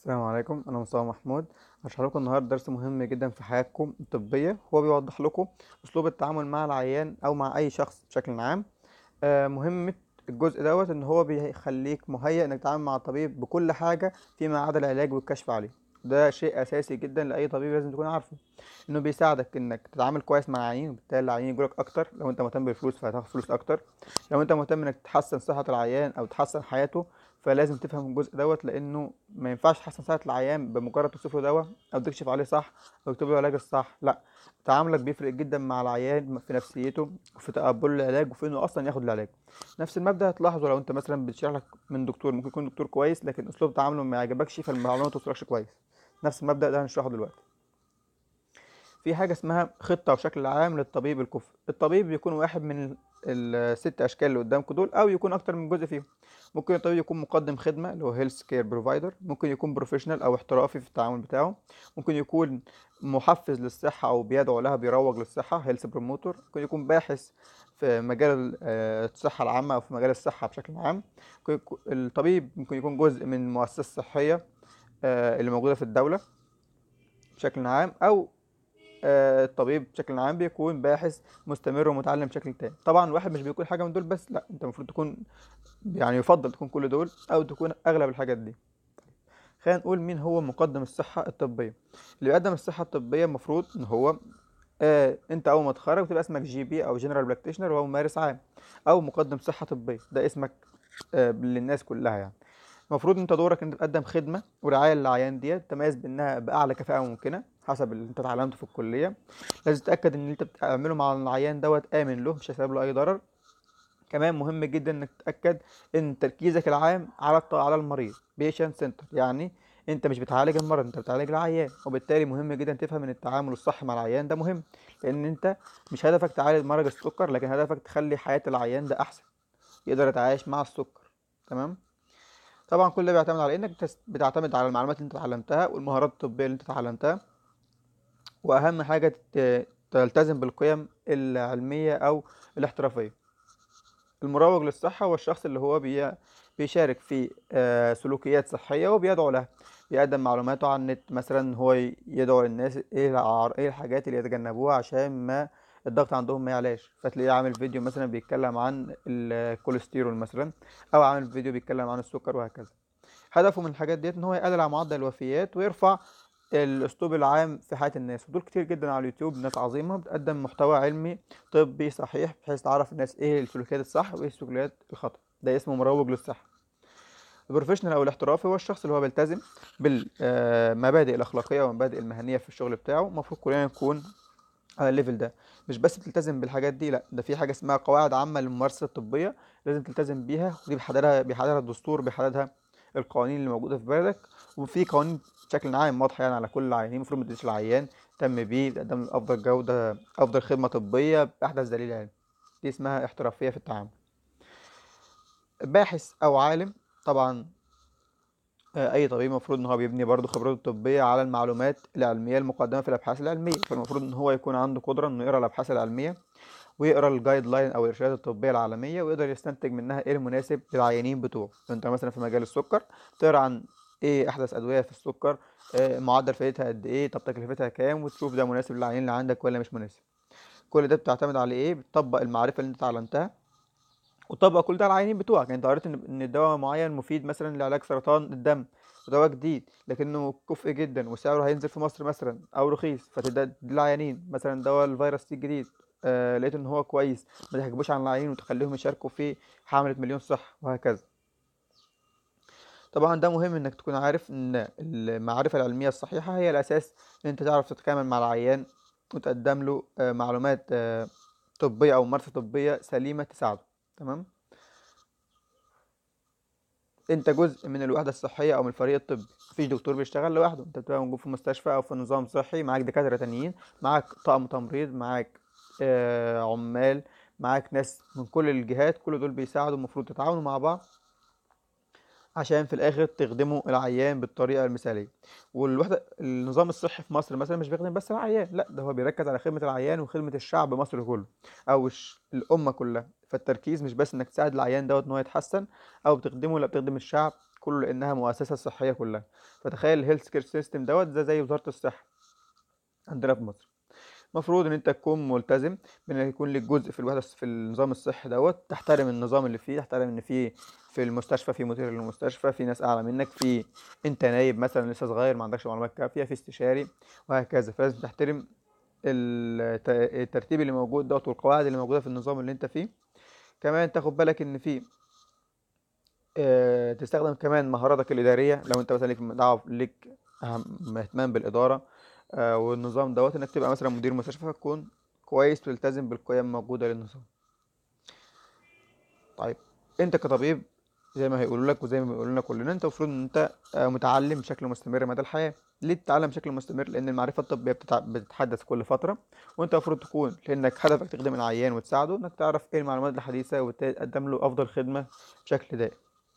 السلام عليكم انا مصطفى محمود هشرح لكم النهارده درس مهم جدا في حياتكم الطبيه هو بيوضح لكم اسلوب التعامل مع العيان او مع اي شخص بشكل عام آه، مهمه الجزء دوت ان هو بيخليك مهيئ انك تتعامل مع الطبيب بكل حاجه فيما عدا العلاج والكشف عليه ده شيء اساسي جدا لاي طبيب لازم تكون عارفه انه بيساعدك انك تتعامل كويس مع العيان وبالتالي العيان يجيلك اكتر لو انت مهتم بالفلوس فهتاخد فلوس اكتر لو انت مهتم انك تحسن صحه العيان او تحسن حياته فلازم تفهم الجزء دوت لانه ما ينفعش تحسن صحه العيان بمجرد توصف له دواء او تكشف عليه صح او تكتب له العلاج الصح لا تعاملك بيفرق جدا مع العيان في نفسيته وفي تقبله العلاج وفي انه اصلا ياخد العلاج نفس المبدا هتلاحظه لو انت مثلا بتشرح لك من دكتور ممكن يكون دكتور كويس لكن اسلوب تعامله ما يعجبكش فالمعلومه ما توصلكش كويس نفس المبدا ده هنشرحه دلوقتي في حاجه اسمها خطه وشكل عام للطبيب الكفء الطبيب بيكون واحد من الست اشكال اللي قدامكم دول او يكون اكتر من جزء فيهم ممكن الطبيب يكون مقدم خدمه اللي هو هيلث كير بروفايدر ممكن يكون بروفيشنال او احترافي في التعامل بتاعه ممكن يكون محفز للصحه او بيدعو لها بيروج للصحه هيلث بروموتور ممكن يكون باحث في مجال آه، الصحه العامه او في مجال الصحه بشكل عام ممكن يكون- الطبيب ممكن يكون جزء من مؤسسه صحيه آه، اللي موجوده في الدوله بشكل عام او آه، الطبيب بشكل عام بيكون باحث مستمر ومتعلم بشكل تام طبعا الواحد مش بيكون حاجه من دول بس لا انت المفروض تكون يعني يفضل تكون كل دول او تكون اغلب الحاجات دي خلينا نقول مين هو مقدم الصحه الطبيه اللي بيقدم الصحه الطبيه المفروض ان هو آه انت اول ما تتخرج بتبقى اسمك جي بي او جنرال براكتيشنر وهو ممارس عام او مقدم صحه طبيه ده اسمك آه للناس كلها يعني المفروض انت دورك انت تقدم خدمه ورعايه للعيان ديت تميز بانها باعلى كفاءه ممكنه حسب اللي انت اتعلمته في الكليه لازم تتاكد ان اللي انت بتعمله مع العيان دوت امن له مش هيسبب له اي ضرر كمان مهم جدا انك تتاكد ان تركيزك العام على الط- على المريض بيشنت سنتر يعني انت مش بتعالج المرض انت بتعالج العيان وبالتالي مهم جدا تفهم ان التعامل الصح مع العيان ده مهم لان انت مش هدفك تعالج مرض السكر لكن هدفك تخلي حياه العيان ده احسن يقدر يتعايش مع السكر تمام طبعا كل ده بيعتمد على انك بتس- بتعتمد على المعلومات اللي انت اتعلمتها والمهارات الطبيه اللي انت اتعلمتها واهم حاجه تت- تلتزم بالقيم العلميه او الاحترافيه المروج للصحه هو الشخص اللي هو بي بيشارك في آه، سلوكيات صحيه وبيدعو لها بيقدم معلوماته عن النت مثلا هو ي- يدعو الناس ايه الأعر- ايه الحاجات اللي يتجنبوها عشان ما الضغط عندهم ما يعلاش فتلاقيه عامل فيديو مثلا بيتكلم عن الكوليسترول مثلا او عامل فيديو بيتكلم عن السكر وهكذا هدفه من الحاجات ديت ان هو يقلل على معدل الوفيات ويرفع الاسلوب العام في حياه الناس ودول كتير جدا على اليوتيوب ناس عظيمه بتقدم محتوى علمي طبي صحيح بحيث تعرف الناس ايه السلوكيات الصح وايه السلوكيات الخطا ده اسمه مروج للصحه البروفيشنال او الاحترافي هو الشخص اللي هو بيلتزم بالمبادئ الاخلاقيه والمبادئ المهنيه في الشغل بتاعه المفروض كلنا نكون على الليفل ده مش بس بتلتزم بالحاجات دي لا ده في حاجه اسمها قواعد عامه للممارسه الطبيه لازم تلتزم بيها ودي بيحددها بيحددها الدستور بيحددها القوانين اللي موجوده في بلدك وفي قوانين بشكل عام واضحه يعني على كل العيانين المفروض ما تديش العيان تم بيه تقدم له افضل جوده افضل خدمه طبيه باحدث دليل علمي دي اسمها احترافيه في التعامل باحث او عالم طبعا آه، اي طبيب المفروض ان هو بيبني برضه خبرته الطبيه على المعلومات العلميه المقدمه في الابحاث العلميه فالمفروض ان هو يكون عنده قدره انه يقرا الابحاث العلميه ويقرا الجايد لاين او الارشادات الطبيه العالميه ويقدر يستنتج منها ايه المناسب للعيانين بتوعه انت مثلا في مجال السكر تقرا عن ايه احدث ادويه في السكر آه، معدل فايدتها قد ايه طب تكلفتها كام وتشوف ده مناسب للعيانين اللي عندك ولا مش مناسب كل ده بتعتمد على ايه بتطبق المعرفه اللي انت اتعلمتها وتطبق كل ده على العيانين بتوعك يعني انت قريت ان ان الدواء معين مفيد مثلا لعلاج سرطان الدم ودواء جديد لكنه كفء جدا وسعره هينزل في مصر مثلا او رخيص فتدي للعيانين مثلا دواء الفيروس سي الجديد آه لقيت ان هو كويس ما تحجبوش عن العيانين وتخليهم يشاركوا في حملة مليون صح وهكذا طبعا ده مهم انك تكون عارف ان المعرفة العلمية الصحيحة هي الاساس ان انت تعرف تتكامل مع العيان وتقدم له آه معلومات آه طبية او ممارسة طبية سليمة تساعده تمام انت جزء من الوحده الصحيه او من الفريق الطبي مفيش دكتور بيشتغل لوحده انت بتبقى موجود في مستشفى او في نظام صحي معاك دكاتره تانيين معاك طاقم تمريض معاك آه عمال معاك ناس من كل الجهات كل دول بيساعدوا المفروض تتعاونوا مع بعض عشان في الاخر تخدموا العيان بالطريقه المثاليه والوحده النظام الصحي في مصر مثلا مش بيخدم بس العيان لا ده هو بيركز على خدمه العيان وخدمه الشعب مصر كله او الش- الامه كلها فالتركيز مش بس انك تساعد العيان دوت ان هو يتحسن او بتخدمه لا بتخدم الشعب كله كله لانها مؤسسه صحيه كلها فتخيل الهيلث كير سيستم دوت ده زي وزاره الصحه عندنا في مصر المفروض ان انت تكون ملتزم بان يكون لك جزء في الوحده في النظام الصحي دوت تحترم النظام اللي فيه تحترم ان في في المستشفى في مدير للمستشفى في ناس اعلى منك في انت نايب مثلا لسه صغير ما عندكش معلومات كافيه في استشاري وهكذا فلازم تحترم الت- الترتيب اللي موجود دوت والقواعد اللي موجوده في النظام اللي انت فيه كمان تاخد بالك ان في آه، تستخدم كمان مهاراتك الإدارية لو أنت مثلا ليك دعوة ليك أهم اهتمام بالإدارة آه، والنظام دوت إنك تبقى مثلا مدير مستشفى فتكون كويس وتلتزم بالقيم الموجودة للنظام طيب أنت كطبيب زي ما هيقولوا لك وزي ما بيقولوا لنا كلنا أنت المفروض إن أنت آه، متعلم بشكل مستمر مدى الحياة ليه تتعلم بشكل مستمر لأن المعرفة الطبية بتتع- بتتحدث كل فترة وأنت المفروض تكون لأنك هدفك تخدم العيان وتساعده إنك تعرف إيه المعلومات الحديثة وتقدم له أفضل خدمة بشكل دائم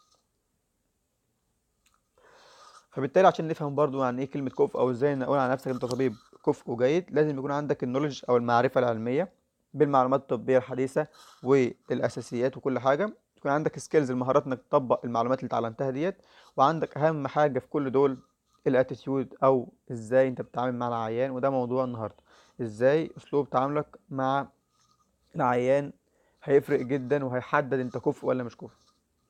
فبالتالي عشان نفهم برضو يعني ايه كلمة كفء او ازاي نقول على نفسك انت طبيب كفء وجيد لازم يكون عندك النولج او المعرفة العلمية بالمعلومات الطبية الحديثة والاساسيات وكل حاجة يكون عندك سكيلز المهارات انك تطبق المعلومات اللي اتعلمتها ديت وعندك اهم حاجة في كل دول الاتيتيود او ازاي انت بتتعامل مع العيان وده موضوع النهاردة ازاي اسلوب تعاملك مع العيان هيفرق جدا وهيحدد انت كفء ولا مش كفء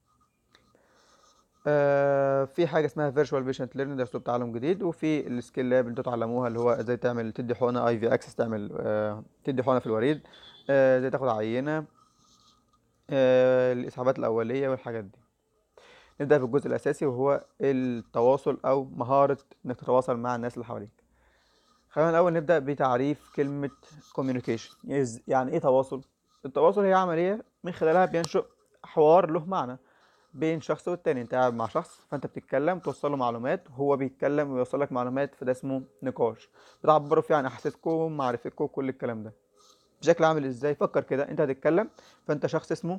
آه في حاجه اسمها فيرتشوال بيشنت ليرنينج ده اسلوب تعلم جديد وفي السكيل لاب اللي انتوا اتعلموها اللي هو ازاي تعمل تدي حقنه اي في اكسس تعمل آه تدي حقنه في الوريد آه، ازاي تاخد عينه آه الاسعافات الاوليه والحاجات دي نبدا في الجزء الاساسي وهو التواصل او مهاره انك تتواصل مع الناس اللي حواليك خلينا الاول نبدا بتعريف كلمه communication يعني ايه تواصل التواصل هي عمليه من خلالها بينشئ حوار له معنى بين شخص والتاني انت قاعد مع شخص فانت بتتكلم توصل له معلومات وهو بيتكلم ويوصل لك معلومات فده اسمه نقاش بتعبروا فيه عن احاسيسكم معرفتكم كل الكلام ده بشكل عامل ازاي فكر كده انت هتتكلم فانت شخص اسمه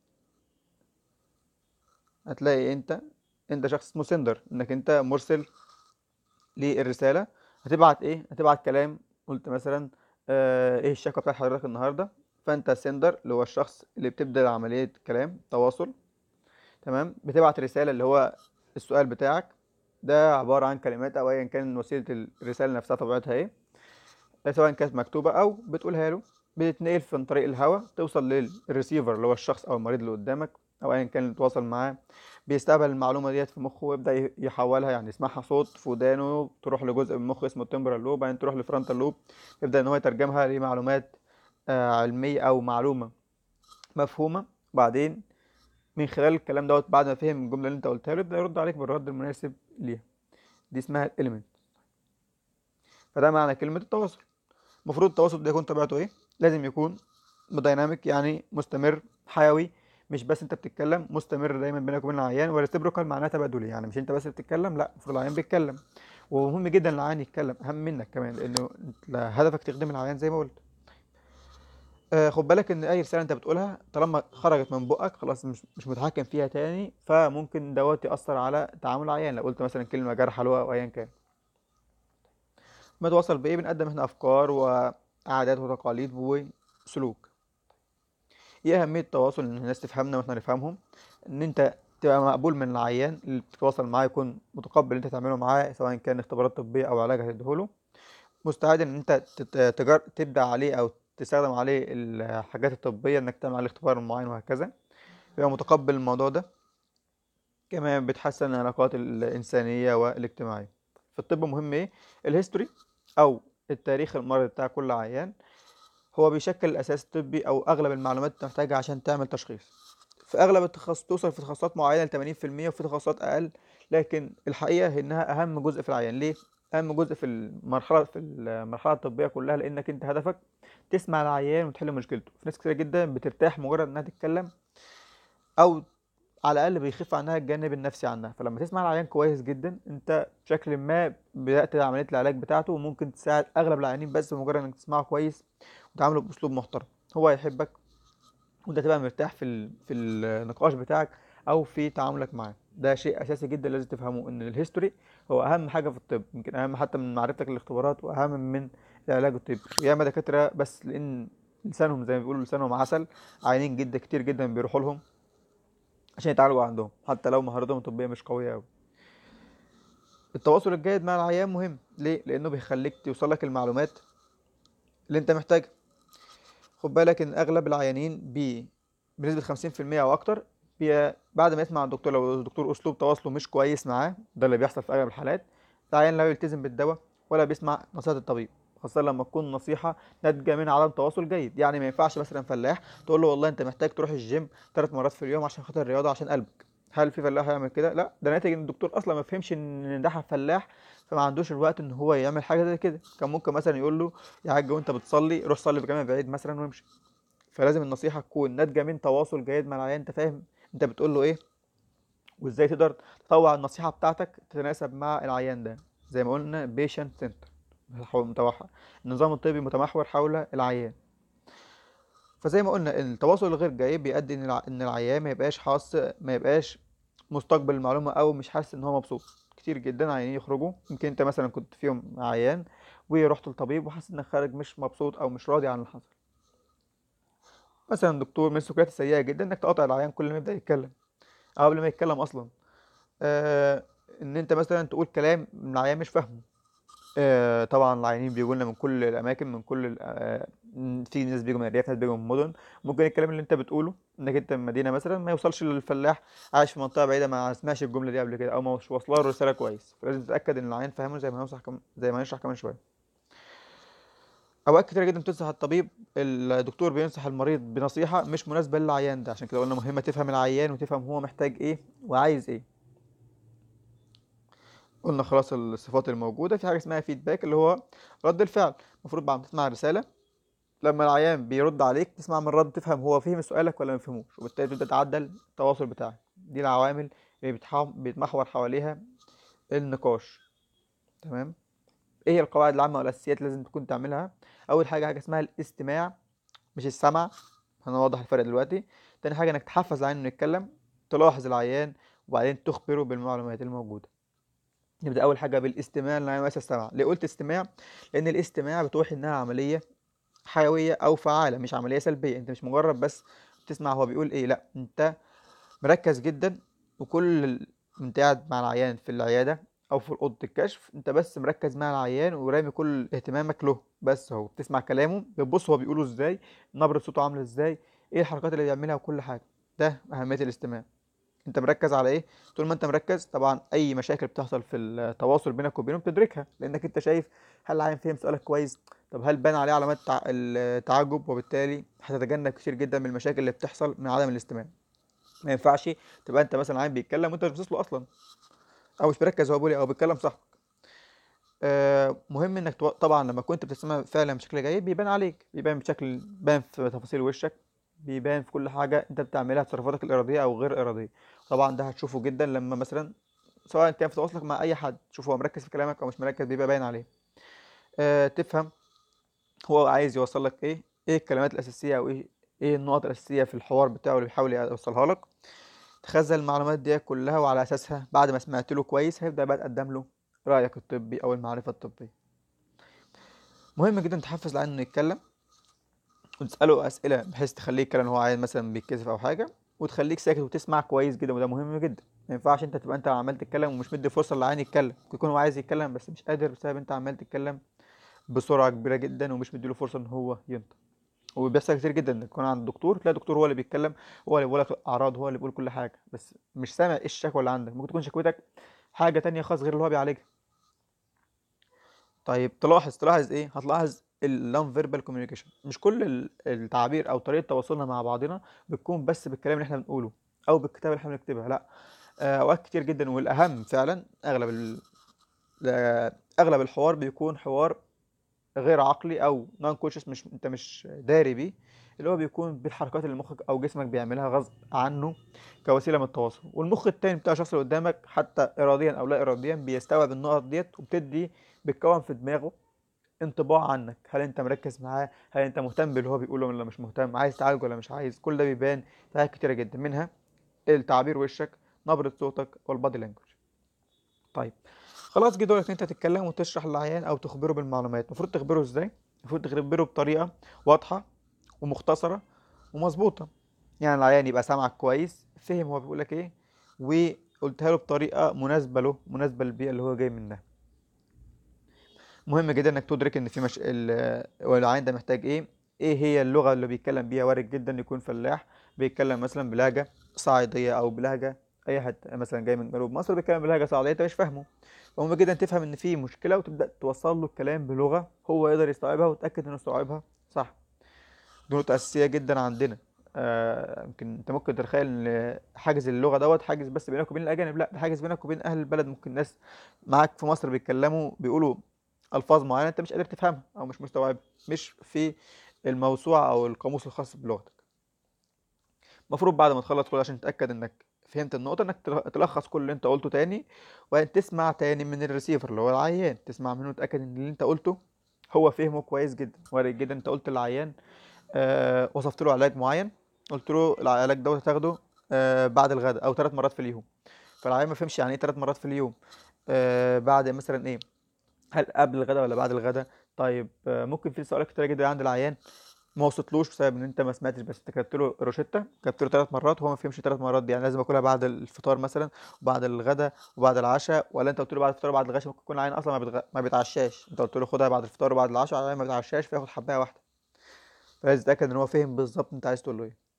هتلاقي انت انت شخص اسمه سندر انك انت مرسل للرساله هتبعت ايه هتبعت كلام قلت مثلا آه ايه الشكوى بتاعت حضرتك النهارده فانت سندر اللي هو الشخص اللي بتبدا عمليه كلام تواصل تمام بتبعت رسالة اللي هو السؤال بتاعك ده عبارة عن كلمات أو أيا كان وسيلة الرسالة نفسها طبيعتها إيه سواء كانت مكتوبة أو بتقولها له بتتنقل عن طريق الهواء توصل للريسيفر اللي هو الشخص أو المريض اللي قدامك أو أيا كان اللي تواصل معاه بيستقبل المعلومة ديت في مخه ويبدأ يحولها يعني يسمعها صوت في ودانه تروح لجزء من مخه اسمه التمبرال لوب بعدين تروح لفرونتال لوب يبدأ إن هو يترجمها لمعلومات آه، علمية أو معلومة مفهومة بعدين من خلال الكلام دوت بعد ما فهم الجملة اللي انت قلتها له يبدأ يرد عليك بالرد المناسب ليها دي اسمها الاليمنت فده معنى كلمة التواصل المفروض التواصل ده يكون طبيعته ايه لازم يكون دايناميك يعني مستمر حيوي مش بس انت بتتكلم مستمر دايما بينك وبين العيان وريسيبروكال معناه تبادلي يعني مش انت بس بتتكلم لا المفروض العيان بيتكلم ومهم جدا العيان يتكلم اهم منك كمان لانه انت هدفك تخدم العيان زي ما قلت آه، خد بالك ان اي رساله انت بتقولها طالما خرجت من بقك خلاص مش مش متحكم فيها تاني فممكن دوت ياثر على تعامل العيان لو قلت مثلا كلمه جرح حلوه او ايا كان بنتواصل بايه بنقدم احنا افكار وعادات وتقاليد وسلوك ايه اهميه التواصل ان الناس تفهمنا واحنا نفهمهم ان انت تبقى مقبول من العيان اللي بتتواصل معاه يكون متقبل اللي انت تعمله معاه سواء كان اختبارات طبيه او علاج هتديهوله مستعد ان انت تت- تجر... تبدأ عليه او تستخدم عليه الحاجات الطبية انك تعمل عليه اختبار معين وهكذا يبقى متقبل الموضوع ده كمان بتحسن العلاقات الإنسانية والاجتماعية في الطب مهم ايه الهيستوري او التاريخ المرضي بتاع كل عيان هو بيشكل الأساس الطبي أو أغلب المعلومات اللي محتاجها عشان تعمل تشخيص في أغلب التخصص توصل في تخصصات معينة لتمانين في المية وفي تخصصات أقل لكن الحقيقة إنها أهم جزء في العيان ليه؟ أهم جزء في المرحلة في المرحلة الطبية كلها لأنك أنت هدفك تسمع العيان وتحل مشكلته في ناس كتير جدا بترتاح مجرد إنها تتكلم أو على الأقل بيخف عنها الجانب النفسي عنها فلما تسمع العيان كويس جدا أنت بشكل ما بدأت عملية العلاج بتاعته وممكن تساعد أغلب العيانين بس بمجرد إنك تسمعه كويس وتعامله بأسلوب محترم هو هيحبك وانت تبقى مرتاح في ال... في النقاش بتاعك او في تعاملك معاه ده شيء اساسي جدا لازم تفهمه ان الهيستوري هو اهم حاجه في الطب يمكن اهم حتى من معرفتك للاختبارات واهم من العلاج الطبي وياما دكاتره بس لان لسانهم زي ما بيقولوا لسانهم عسل عيانين جدا كتير جدا بيروحوا لهم عشان يتعالجوا عندهم حتى لو مهاراتهم الطبية مش قوية أوي التواصل الجيد مع العيان مهم ليه؟ لأنه بيخليك توصلك المعلومات اللي أنت محتاجها خد بالك إن أغلب العيانين بي بنسبة خمسين في المية أو أكتر بي بعد ما يسمع الدكتور لو الدكتور أسلوب تواصله مش كويس معاه ده اللي بيحصل في أغلب الحالات العيان لا يلتزم بالدواء ولا بيسمع نصيحة الطبيب خاصة لما تكون نصيحة ناتجة من عدم تواصل جيد يعني ما ينفعش مثلا فلاح تقول له والله أنت محتاج تروح الجيم ثلاث مرات في اليوم عشان خاطر الرياضة عشان قلبك هل في فلاح هيعمل كده؟ لا ده ناتج ان الدكتور اصلا ما فهمش ان ده فلاح فما عندوش الوقت ان هو يعمل حاجه زي كده كان ممكن مثلا يقول له يا حاج وانت بتصلي روح صلي في جامع بعيد مثلا وامشي فلازم النصيحه تكون ناتجه من تواصل جيد مع العيان انت فاهم انت بتقول له ايه وازاي تقدر تطوع النصيحه بتاعتك تتناسب مع العيان ده زي ما قلنا بيشنت سنتر متوحد النظام الطبي متمحور حول العيان فزي ما قلنا التواصل الغير جيد بيؤدي ان الع- ان العيان ما يبقاش حاس ما يبقاش مستقبل المعلومه او مش حاسس ان هو مبسوط كتير جدا عيانين يخرجوا يمكن انت مثلا كنت في يوم عيان ورحت للطبيب وحاسس انك خارج مش مبسوط او مش راضي عن اللي حصل مثلا الدكتور من السلوكيات السيئه جدا انك تقاطع العيان كل ما يبدا يتكلم او قبل ما يتكلم اصلا آه ان انت مثلا تقول كلام العيان مش فاهمه آه، طبعا العيانين بيجوا لنا من كل الاماكن من كل ال- آه، م- في ناس بيجوا من الارياف ناس بيجوا من المدن ممكن الكلام اللي انت بتقوله انك انت من مدينه مثلا ما يوصلش للفلاح عايش في منطقه بعيده ما سمعش الجمله دي قبل كده او مش واصله له الرساله كويس فلازم تتاكد ان العيان فاهمه زي ما هنشرح كم... زي ما هنشرح كمان شويه اوقات كتير جدا بتنصح الطبيب الدكتور بينصح المريض بنصيحه مش مناسبه للعيان ده عشان كده قلنا مهمه تفهم العيان وتفهم هو محتاج ايه وعايز ايه قلنا خلاص الصفات الموجودة في حاجة اسمها فيدباك اللي هو رد الفعل المفروض بعد ما تسمع الرسالة لما العيان بيرد عليك تسمع من الرد تفهم هو فهم سؤالك ولا ما فهموش وبالتالي تبدأ تعدل التواصل بتاعك دي العوامل اللي بتحاول بيتمحور حواليها النقاش تمام ايه هي القواعد العامة والأساسيات اللي لازم تكون تعملها أول حاجة حاجة اسمها الاستماع مش السمع هنوضح الفرق دلوقتي تاني حاجة انك تحفز العيان انه يتكلم تلاحظ العيان وبعدين تخبره بالمعلومات الموجودة نبدأ أول حاجة بالاستماع اللي أنا مثلا استمع ليه قلت استماع؟ لأن الاستماع بتوحي إنها عملية حيوية أو فعالة مش عملية سلبية أنت مش مجرد بس بتسمع هو بيقول إيه لأ أنت مركز جدا وكل ال... أنت قاعد مع العيان في العيادة أو في أوضة الكشف أنت بس مركز مع العيان ورامي كل اهتمامك له بس هو بتسمع كلامه بتبص هو بيقوله إزاي نبرة صوته عاملة إزاي إيه الحركات اللي بيعملها وكل حاجة ده أهمية الاستماع انت مركز على ايه طول ما انت مركز طبعا اي مشاكل بتحصل في التواصل بينك وبينهم بتدركها لانك انت شايف هل العيان فهم سؤالك كويس طب هل بان عليه علامات تع- التعجب وبالتالي هتتجنب كتير جدا من المشاكل اللي بتحصل من عدم الاستماع ما ينفعش تبقى انت مثلا عيان بيتكلم وانت مش باصص له اصلا او مش مركز هو بيقول ايه او بيتكلم صح آه، مهم انك تو... طبعا لما كنت بتسمع فعلا بشكل جيد بيبان عليك بيبان بشكل بيبان في تفاصيل وشك بيبان في كل حاجة انت بتعملها في تصرفاتك الإرادية أو غير إرادية طبعا ده هتشوفه جدا لما مثلا سواء كان في تواصلك مع أي حد تشوف هو مركز في كلامك أو مش مركز بيبقى باين عليه أه تفهم هو عايز يوصل لك إيه إيه الكلمات الأساسية أو إيه إيه النقط الأساسية في الحوار بتاعه اللي بيحاول يوصلها لك تخزن المعلومات دي كلها وعلى أساسها بعد ما سمعت له كويس هيبدأ بقى تقدم له رأيك الطبي أو المعرفة الطبية مهم جدا تحفز العيان إنه يتكلم وتسأله أسئلة بحيث تخليه يتكلم هو عايز مثلا بيتكسف أو حاجة وتخليك ساكت وتسمع كويس جدا وده مهم جدا ما ينفعش انت تبقى انت عمال تتكلم ومش مدي فرصة للعيان يتكلم ممكن يكون هو عايز يتكلم بس مش قادر بسبب انت عمال تتكلم بسرعة كبيرة جدا ومش مديله فرصة ان هو ينطق وبيحصل كتير جدا انك تكون عند الدكتور تلاقي الدكتور هو اللي بيتكلم هو اللي بيقول لك الاعراض هو اللي بيقول كل حاجة بس مش سامع ايه الشكوى اللي عندك ممكن تكون شكوتك حاجة تانية خالص غير اللي هو بيعالجها طيب تلاحظ تلاحظ ايه هتلاحظ اللون فيربال كوميونيكيشن مش كل ال- التعابير او طريقه تواصلنا مع بعضنا بتكون بس بالكلام اللي احنا بنقوله او بالكتابه اللي احنا بنكتبها لا آه، اوقات كتير جدا والاهم فعلا اغلب ال... آه، اغلب الحوار بيكون حوار غير عقلي او نون كونشس مش انت مش داري بيه اللي هو بيكون بالحركات اللي مخك او جسمك بيعملها غصب عنه كوسيله من التواصل والمخ التاني بتاع الشخص اللي قدامك حتى اراديا او لا اراديا بيستوعب النقط ديت وبتدي بتكون في دماغه انطباع عنك هل انت مركز معاه هل انت مهتم باللي هو بيقوله ولا مش مهتم عايز تعالج ولا مش عايز كل ده بيبان في حاجات كتيره جدا منها التعبير وشك نبرة صوتك والبادي لانجوج طيب خلاص جه دورك ان انت تتكلم وتشرح للعيان او تخبره بالمعلومات المفروض تخبره ازاي المفروض تخبره بطريقه واضحه ومختصره ومظبوطه يعني العيان يبقى سامعك كويس فهم هو بيقول لك ايه وقلتها له بطريقه مناسبه له مناسبه للبيئه اللي هو جاي منها مهم جدا انك تدرك ان في مش... ال- العيان ده محتاج ايه ايه هي اللغه اللي بيتكلم بيها وارد جدا يكون فلاح بيتكلم مثلا بلهجه صعيديه او بلهجه اي حد مثلا جاي من جنوب مصر بيتكلم بلهجه صعيديه انت مش فاهمه فمهم جدا تفهم ان في مشكله وتبدا توصل له الكلام بلغه هو يقدر يستوعبها وتاكد انه استوعبها صح دي نقطه اساسيه جدا عندنا آه، يمكن انت ممكن تتخيل ان حاجز اللغه دوت حاجز بس بينك وبين الاجانب لا ده حاجز بينك وبين اهل البلد ممكن ناس معاك في مصر بيتكلموا بيقولوا الفاظ معينه انت مش قادر تفهمها او مش مستوعبها مش في الموسوعه او القاموس الخاص بلغتك المفروض بعد ما تخلص كل عشان تتاكد انك فهمت النقطه انك تل- تلخص كل اللي انت قلته تاني وبعدين تسمع تاني من الريسيفر اللي هو العيان تسمع منه تتاكد ان اللي انت قلته هو فهمه كويس جدا وارد جدا انت قلت للعيان آه وصفت له علاج معين قلت له العلاج دوت هتاخده آه بعد الغداء او ثلاث مرات في اليوم فالعيان ما فهمش يعني ايه ثلاث مرات في اليوم آه بعد مثلا ايه هل قبل الغداء ولا بعد الغداء طيب آه، ممكن في سؤال كتير جدا عند العيان ما وصلتلوش بسبب ان انت ما سمعتش بس انت كتبت له روشته كتبت له ثلاث مرات وهو ما فهمش ثلاث مرات دي يعني لازم اكلها بعد الفطار مثلا وبعد الغداء وبعد العشاء ولا انت قلت له بعد الفطار وبعد الغشاء ممكن يكون العيان اصلا ما, بيتغ... ما بيتعشاش انت قلت له خدها بعد الفطار وبعد العشاء العيان ما بيتعشاش فياخد حبايه واحده فلازم تتاكد ان هو فهم بالظبط انت عايز تقول له ايه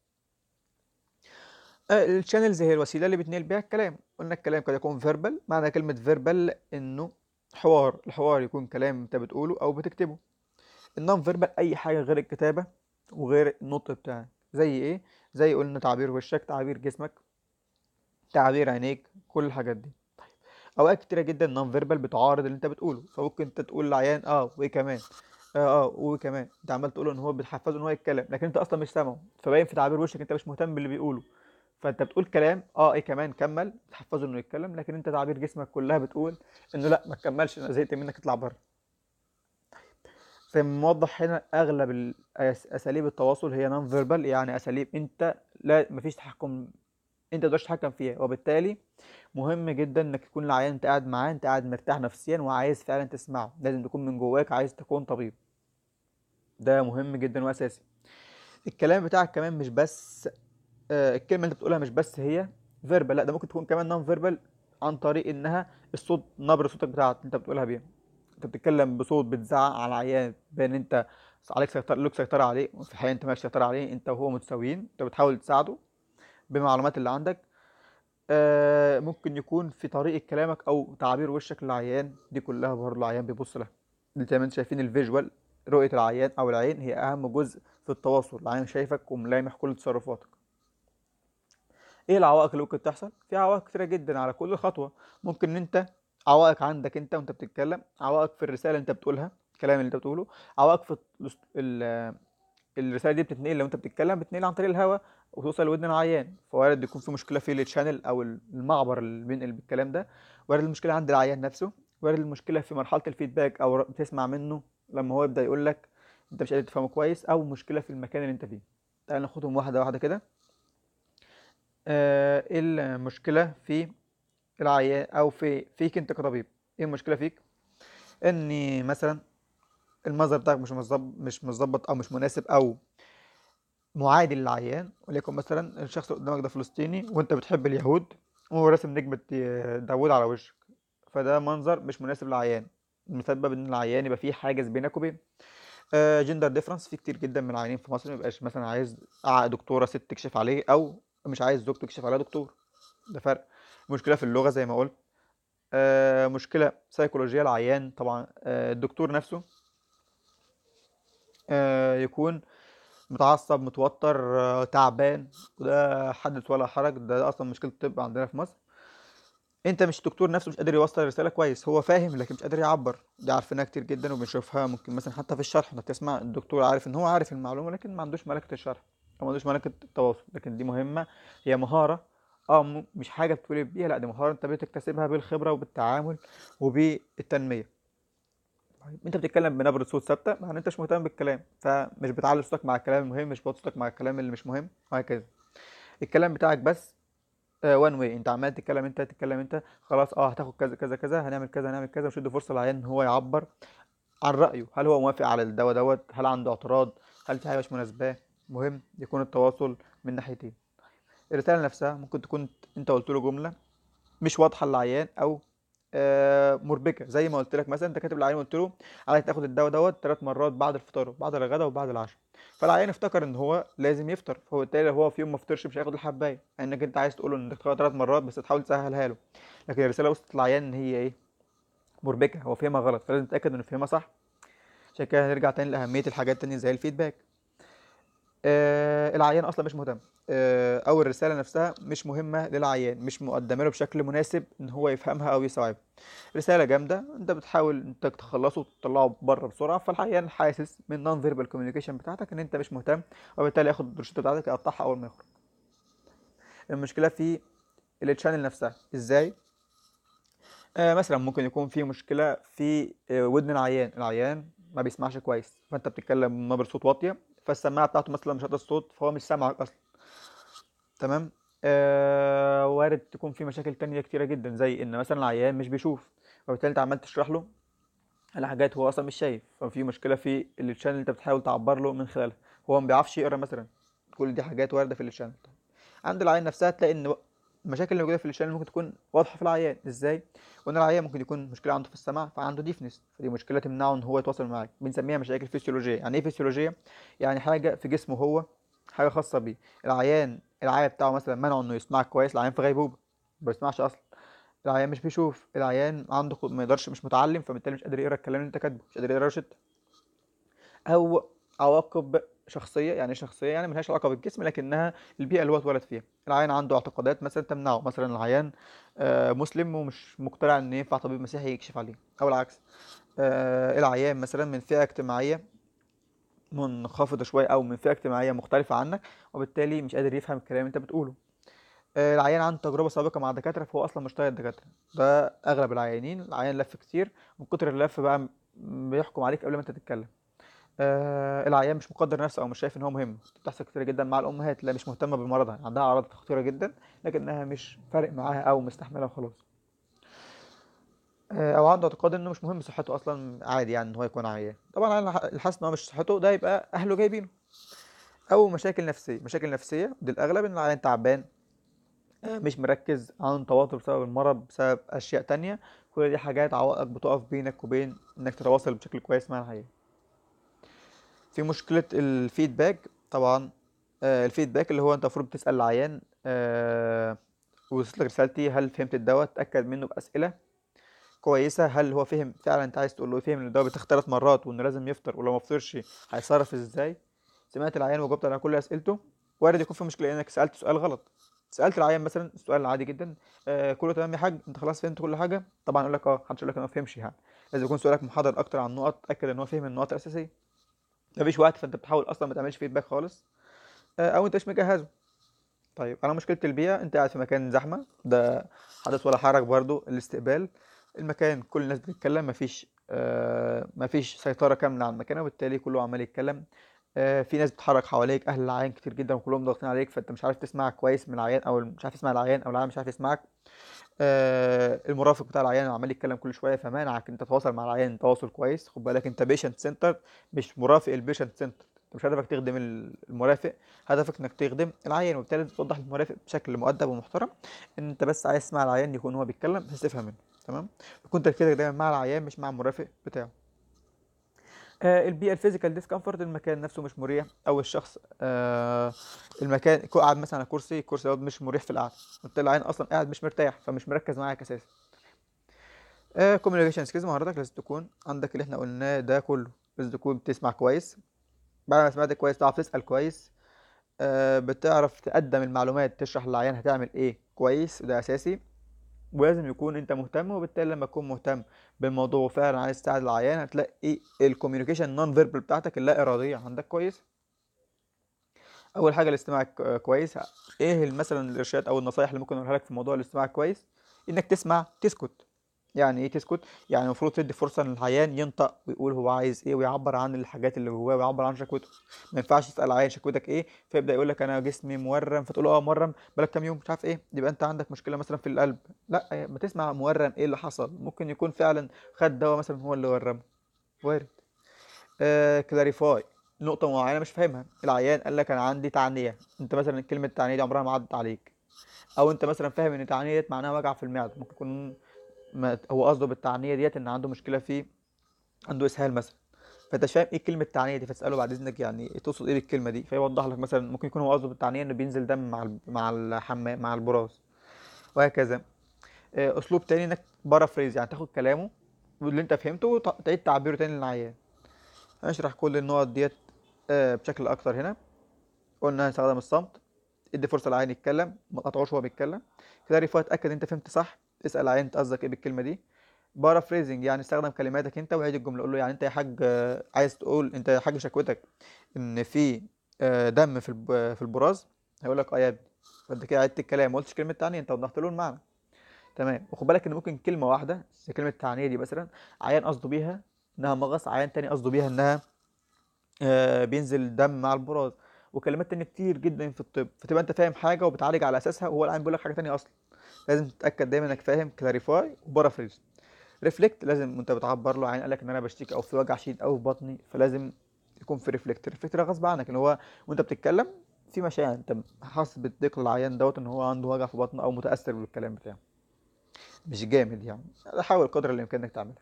الشانلز هي الوسيله اللي بتنقل بيها الكلام قلنا الكلام قد يكون فيربال معنى كلمه فيربال انه حوار الحوار يكون كلام انت بتقوله او بتكتبه النون فيربال اي حاجه غير الكتابه وغير النطق بتاعك زي ايه زي قلنا تعبير وشك تعبير جسمك تعبير عينيك كل الحاجات دي اوقات كتيره جدا نون فيربال بتعارض اللي انت بتقوله فممكن انت تقول للعيان اه وايه كمان اه اه وايه كمان انت عمال تقول ان هو بتحفزه ان هو يتكلم لكن انت اصلا مش سامعه فباين في تعبير وشك انت مش مهتم باللي بيقوله فانت بتقول كلام اه ايه كمان كمل تحفزه انه يتكلم لكن انت تعبير جسمك كلها بتقول انه لا ما تكملش انا زهقت منك اطلع بره فموضح هنا اغلب الأس- اساليب التواصل هي نون فيربال يعني اساليب انت لا مفيش تحكم انت متقدرش تتحكم فيها وبالتالي مهم جدا انك تكون العيان انت قاعد معاه انت قاعد مرتاح نفسيا وعايز فعلا تسمعه لازم تكون من جواك عايز تكون طبيب ده مهم جدا واساسي الكلام بتاعك كمان مش بس آه، الكلمه اللي انت بتقولها مش بس هي فيربال لا ده ممكن تكون كمان نون فيربال عن طريق انها الصوت نبره صوتك بتاعك انت بتقولها بيها انت بتتكلم بصوت بتزعق على العيان بان انت عليك سيطرة لك سيطرة عليه وفي الحقيقة انت مالكش سيطرة عليه انت وهو متساويين انت بتحاول تساعده بالمعلومات اللي عندك آه ممكن يكون في طريقة كلامك او تعابير وشك للعيان دي كلها برضه العيان بيبص لها دي زي ما انتم شايفين الفيجوال رؤية العيان او العين هي اهم جزء في التواصل العيان شايفك وملامح كل تصرفاتك ايه العوائق اللي ممكن تحصل في عوائق كتيره جدا على كل خطوه ممكن ان انت عوائق عندك انت وانت بتتكلم عوائق في الرساله اللي انت بتقولها الكلام اللي انت بتقوله عوائق في الأس- ال- الرساله دي بتتنقل لو انت بتتكلم بتتنقل عن طريق الهواء وتوصل لودن العيان فوارد يكون في مشكله في التشانل او المعبر اللي بينقل بالكلام ده وارد المشكله عند العيان نفسه وارد المشكله في مرحله الفيدباك او ر- بتسمع منه لما هو يبدا يقول لك انت مش قادر تفهمه كويس او مشكله في المكان اللي انت فيه تعال ناخدهم واحده واحده كده آه، ايه المشكله في العيان او في فيك انت كطبيب ايه المشكله فيك ان مثلا المظهر بتاعك مش مظبط مش مظبط او مش مناسب او معادي للعيان وليكن مثلا الشخص اللي قدامك ده فلسطيني وانت بتحب اليهود وهو راسم نجمة داوود على وشك فده منظر مش مناسب للعيان مسبب ان العيان يبقى فيه حاجز بينك وبينه جندر ديفرنس في كتير جدا من العيانين في مصر ميبقاش مثلا عايز ع- دكتوره ست تكشف عليه او مش عايز زوجته تكشف عليه دكتور ده فرق مشكله في اللغه زي ما قلت آه، مشكله سيكولوجيه العيان طبعا آه، الدكتور نفسه آه، يكون متعصب متوتر آه، تعبان وده حدث ولا حرج ده اصلا مشكله الطب عندنا في مصر انت مش الدكتور نفسه مش قادر يوصل الرساله كويس هو فاهم لكن مش قادر يعبر دي عارفينها كتير جدا وبنشوفها ممكن مثلا حتى في الشرح انت بتسمع الدكتور عارف ان هو عارف المعلومه لكن ما عندوش ملكه الشرح او ما عندوش ملكه التواصل لكن دي مهمه هي مهاره اه م- مش حاجه بتولد بيها لا دي مهاره انت بتكتسبها بالخبره وبالتعامل وبالتنميه طيب انت بتتكلم بنبره صوت ثابته معناه انت مش مهتم بالكلام فمش بتعلي صوتك مع الكلام المهم مش بتوطي صوتك مع الكلام اللي مش مهم وهكذا الكلام بتاعك بس وان واي انت عمال تتكلم انت تتكلم انت خلاص اه هتاخد كذا كذا كذا هنعمل كذا هنعمل كذا وشد فرصه للعيان ان هو يعبر عن رايه هل هو موافق على الدواء دوت هل عنده اعتراض هل في حاجه مش مناسباه مهم يكون التواصل من ناحيتين الرسالة نفسها ممكن تكون انت قلت له جملة مش واضحة للعيان او آه، مربكة زي ما قلت لك مثلا انت كاتب للعيان قلت له عايز تاخد الدواء دوت ثلاث مرات بعد الفطار وبعد الغداء وبعد العشاء فالعيان افتكر ان هو لازم يفطر فهو بالتالي لو هو في يوم ما فطرش مش هياخد الحبايه انك انت عايز تقول له انك تاخدها ثلاث مرات بس تحاول تسهلها له لكن الرساله وصلت للعيان ان هي ايه مربكه هو فهمها غلط فلازم تتاكد انه فهمها صح عشان كده هنرجع تاني لاهميه الحاجات التانية زي الفيدباك آه العيان اصلا مش مهتم آه او الرساله نفسها مش مهمه للعيان مش مقدمه له بشكل مناسب ان هو يفهمها او يستوعبها رساله جامده انت بتحاول انت تخلصه وتطلعه بره بسرعه فالعيان حاسس من نون فيربال كوميونيكيشن بتاعتك ان انت مش مهتم وبالتالي ياخد الروشته بتاعتك يقطعها اول ما يخرج المشكله في التشانل نفسها ازاي آه مثلا ممكن يكون في مشكله في آه ودن العيان العيان ما بيسمعش كويس فانت بتتكلم بنبره صوت واطيه فالسماعه بتاعته مثلا مش قادره الصوت فهو مش سامعك اصلا تمام آه وارد تكون في مشاكل تانية كتيرة جدا زي ان مثلا العيان مش بيشوف وبالتالي انت عمال تشرح له على حاجات هو اصلا مش شايف ففي مشكلة في الشانل اللي انت بتحاول تعبر له من خلالها هو ما بيعرفش يقرا مثلا كل دي حاجات واردة في الشانل عند العيان نفسها تلاقي ان المشاكل اللي موجودة في الشانل ممكن تكون واضحة في العيان ازاي وان العيان ممكن يكون مشكلة عنده في السمع فعنده ديفنس فدي مشكلة تمنعه ان هو يتواصل معاك بنسميها مشاكل فسيولوجية يعني ايه فسيولوجية يعني حاجة في جسمه هو حاجة خاصة بيه العيان العيان بتاعه مثلا منعه انه يسمعك كويس العيان في غيبوبة ما بيسمعش اصلا العيان مش بيشوف العيان عنده خ- ما يقدرش مش متعلم فبالتالي مش قادر يقرا الكلام اللي انت كاتبه مش قادر يقرا روشته او عواقب شخصيه يعني إيه شخصيه يعني ملهاش علاقه بالجسم لكنها البيئه اللي هو اتولد فيها العيان عنده اعتقادات مثلا تمنعه مثلا العيان آه، مسلم ومش مقتنع ان ينفع طبيب مسيحي يكشف عليه او العكس آه، العيان مثلا من فئه اجتماعيه منخفضه شويه او من فئه اجتماعيه مختلفه عنك وبالتالي مش قادر يفهم الكلام اللي انت بتقوله آه، العيان عنده تجربة سابقة مع دكاترة فهو أصلا مش طايق الدكاترة ده أغلب العيانين العيان لف كتير من كتر اللف بقى م- بيحكم عليك قبل ما أنت تتكلم آه العيان مش مقدر نفسه أو مش شايف إن هو مهم بتحصل كتير جدا مع الأمهات اللي مش مهتمة بمرضها عندها أعراض خطيرة جدا لكنها مش فارق معاها أو مستحملة وخلاص آه أو عنده اعتقاد إنه مش مهم صحته أصلا عادي يعني إن هو يكون عيان طبعا العيان اللي حاسس إن هو مش صحته ده يبقى أهله جايبينه أو مشاكل نفسية مشاكل نفسية دي الأغلب إن العيان تعبان آه، مش مركز عن توتر بسبب المرض بسبب أشياء تانية كل دي حاجات عوائق بتقف بينك وبين إنك تتواصل بشكل كويس مع العيان في مشكلة الفيدباك طبعا آه، الفيدباك اللي هو أنت المفروض تسأل العيان آه، وصلت لك رسالتي هل فهمت الدواء تأكد منه بأسئلة كويسة هل هو فهم فعلا أنت عايز تقول له فهم إن الدواء بيتاخد ثلاث مرات وإنه لازم يفطر ولو ما فطرش هيتصرف إزاي سمعت العيان وجاوبت على كل أسئلته وارد يكون في مشكلة إنك سألت سؤال غلط سألت العيان مثلا السؤال عادي جدا آه كله تمام يا حاج انت خلاص فهمت كل حاجة طبعا يقول لك اه محدش يقول لك انا ما فهمش يعني لازم يكون سؤالك محدد اكتر عن نقط تأكد ان هو فهم النقط الأساسية مفيش وقت فانت بتحاول اصلا ما تعملش فيدباك خالص آه او انت مش مجهزه طيب انا مشكلة البيئة انت قاعد في مكان زحمة ده حدث ولا حرج برضو الاستقبال المكان كل الناس بتتكلم مفيش آه مفيش سيطرة كاملة على المكان وبالتالي كله عمال يتكلم آه في ناس بتتحرك حواليك اهل العيان كتير جدا وكلهم ضاغطين عليك فانت مش عارف تسمع كويس من العيان او مش عارف تسمع العيان او العيان مش عارف يسمعك آه المرافق بتاع العيان عمال يتكلم كل شويه فمانعك انت تتواصل مع العيان تواصل كويس خد بالك انت بيشنت سنتر مش مرافق البيشنت سنتر انت مش هدفك تخدم المرافق هدفك انك تخدم العيان وبالتالي لازم توضح للمرافق بشكل مؤدب ومحترم ان انت بس عايز تسمع العيان يكون هو بيتكلم بحيث تفهم منه تمام يكون تركيزك دايما مع العيان مش مع المرافق بتاعه آه، البيئة الفيزيكال ديسكمفورت المكان نفسه مش مريح او الشخص آه، المكان كو- قاعد مثلا على كرسي الكرسي دوت مش مريح في القعدة وبالتالي العين اصلا قاعد مش مرتاح فمش مركز معاك اساسا كوميونيكيشن سكيلز مهاراتك لازم تكون عندك اللي احنا قلناه ده كله لازم تكون بتسمع كويس بعد ما سمعت كويس تعرف تسأل كويس آه، بتعرف تقدم المعلومات تشرح للعيان هتعمل ايه كويس وده اساسي ولازم يكون انت مهتم وبالتالي لما تكون مهتم بالموضوع وفعلا عايز تساعد العيان هتلاقي الكوميونيكيشن نون فيربال بتاعتك اللا اراديه عندك كويس اول حاجه الاستماع ك- كويس ايه مثلا الارشاد او النصايح اللي ممكن اقولها لك في موضوع الاستماع كويس انك تسمع تسكت يعني ايه تسكت يعني المفروض تدي فرصه للعيان ينطق ويقول هو عايز ايه ويعبر عن الحاجات اللي جواه ويعبر عن شكوته ما ينفعش تسال العيان شكوتك ايه فيبدا يقول لك انا جسمي مورم فتقول له اه مورم بقالك كام يوم مش عارف ايه يبقى انت عندك مشكله مثلا في القلب لا ما تسمع مورم ايه اللي حصل ممكن يكون فعلا خد دواء مثلا هو اللي ورمه وارد آه كلاريفاي نقطة معينة مش فاهمها العيان قال لك أنا عندي تعنية أنت مثلا كلمة تعنية دي عمرها ما عدت عليك أو أنت مثلا فاهم إن تعنية ديت معناها وجع في المعدة ممكن يكون ما هو قصده بالتعنية ديت إن عنده مشكلة في عنده إسهال مثلا فأنت مش فاهم إيه كلمة تعنية دي فتسأله بعد إذنك يعني تقصد إيه بالكلمة دي فيوضح لك مثلا ممكن يكون هو قصده بالتعنية إنه بينزل دم مع ال- مع الحمام مع البراز وهكذا آه، أسلوب تاني إنك بارافريز يعني تاخد كلامه واللي أنت فهمته وتعيد تعبيره تاني للعيان هنشرح كل النقط ديت آه، بشكل اكتر هنا قلنا هنستخدم الصمت ادي فرصه للعيان يتكلم ما تقطعوش وهو بيتكلم كلاريفاي اتاكد انت فهمت صح اسال العيان انت قصدك ايه بالكلمه دي بارافريزنج يعني استخدم كلماتك انت وعيد الجمله قول له يعني انت يا حاج آه، عايز تقول انت يا حاج شكوتك ان في آه، دم في الب- في البراز هيقول لك اه يا ابني فانت كده عدت الكلام ما قلتش كلمه تانية انت وضحت له المعنى تمام وخد بالك ان ممكن كلمه واحده زي كلمه تعنيه دي مثلا عيان قصده بيها انها مغص عيان تاني قصده بيها انها آه، بينزل دم مع البراز وكلمات تانية كتير جدا في الطب فتبقى انت فاهم حاجة وبتعالج على اساسها وهو العيان بيقول لك حاجة تانية اصلا لازم تتأكد دايما انك فاهم كلاريفاي وبارافريز ريفلكت لازم وانت بتعبر له عيان قال لك ان انا بشتكي او في وجع شديد او في بطني فلازم يكون في ريفلكت ريفلكت ده غصب عنك ان هو وانت بتتكلم في مشاعر انت حاسس بالضيق للعيان دوت ان هو عنده وجع في بطنه او متأثر بالكلام بتاعه مش جامد يعني حاول قدر الامكان انك تعملها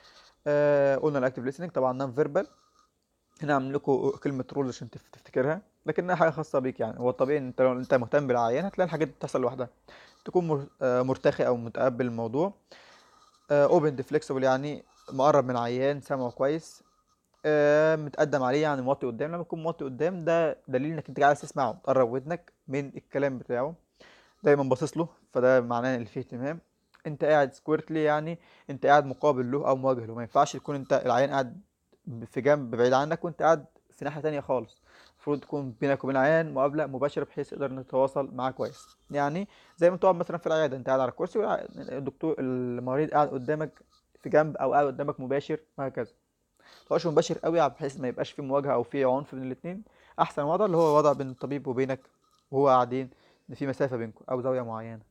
آه قلنا الاكتيف listening طبعا نون فيربال هنا عامل لكم كلمة رولز عشان تف- تفتكرها لكنها حاجة خاصة بيك يعني هو الطبيعي ان انت لو انت مهتم بالعيان هتلاقي الحاجات دي بتحصل لوحدها تكون مر- آه، مرتخي او متقبل الموضوع اوبن فليكسبل يعني مقرب من العيان سامعه كويس آه، متقدم عليه يعني موطي قدام لما يكون موطي قدام ده دليل انك انت عايز تسمعه تقرب ودنك من الكلام بتاعه دايما باصص له فده معناه ان فيه اهتمام انت قاعد سكويرتلي يعني انت قاعد مقابل له او مواجه له ما ينفعش تكون انت العيان قاعد في جنب بعيد عنك وانت قاعد في ناحية تانية خالص المفروض تكون بينك وبين العيان مقابلة مباشرة بحيث يقدر نتواصل معاه كويس يعني زي ما تقعد مثلا في العيادة انت قاعد على الكرسي والدكتور المريض قاعد قدامك في جنب او قاعد قدامك مباشر وهكذا متبقاش مباشر قوي بحيث ما يبقاش في مواجهة او في عنف بين الاتنين احسن وضع اللي هو وضع بين الطبيب وبينك وهو قاعدين ان في مسافة بينكم او زاوية معينة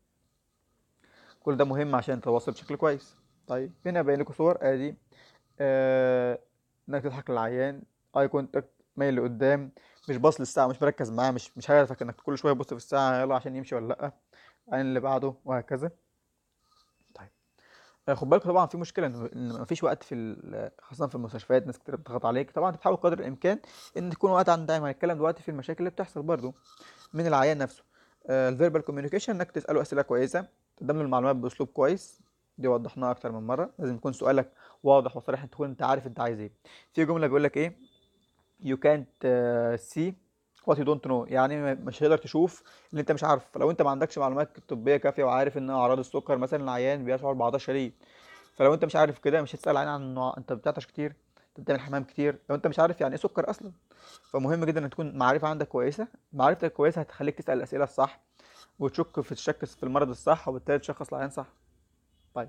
كل ده مهم عشان تتواصل بشكل كويس طيب هنا باين لكم صور ادي آه انك تضحك للعيان اي كونتاكت مايل لقدام مش باص للساعة مش مركز معاه مش مش هدفك انك كل شوية تبص في الساعة يلا عشان يمشي ولا لأ العين اللي بعده وهكذا طيب آه، خد بالك طبعا في مشكله ان إن مفيش وقت في ال- خاصه في المستشفيات ناس كتير بتضغط عليك طبعا تحاول قدر الامكان ان تكون وقت عن دايما هنتكلم دلوقتي في المشاكل اللي بتحصل برضو من العيان نفسه الفيربال كوميونيكيشن انك تساله اسئله كويسه تقدم له المعلومات باسلوب كويس دي وضحناها اكتر من مره لازم يكون سؤالك واضح وصريح تكون انت عارف انت عايز ايه في جمله بيقول لك ايه you can't uh, see what you don't know يعني م- مش هتقدر تشوف اللي انت مش عارفه فلو انت ما عندكش معلومات طبيه كافيه وعارف ان اعراض السكر مثلا العيان بيشعر بعطش شديد فلو انت مش عارف كده مش هتسال عن عن النوع- انت بتعطش كتير انت بتعمل حمام كتير لو انت مش عارف يعني ايه سكر اصلا فمهم جدا ان تكون معرفه عندك كويسه معرفتك كويسه هتخليك تسال الاسئله الصح وتشك في تشك في المرض الصح وبالتالي تشخص العيان صح طيب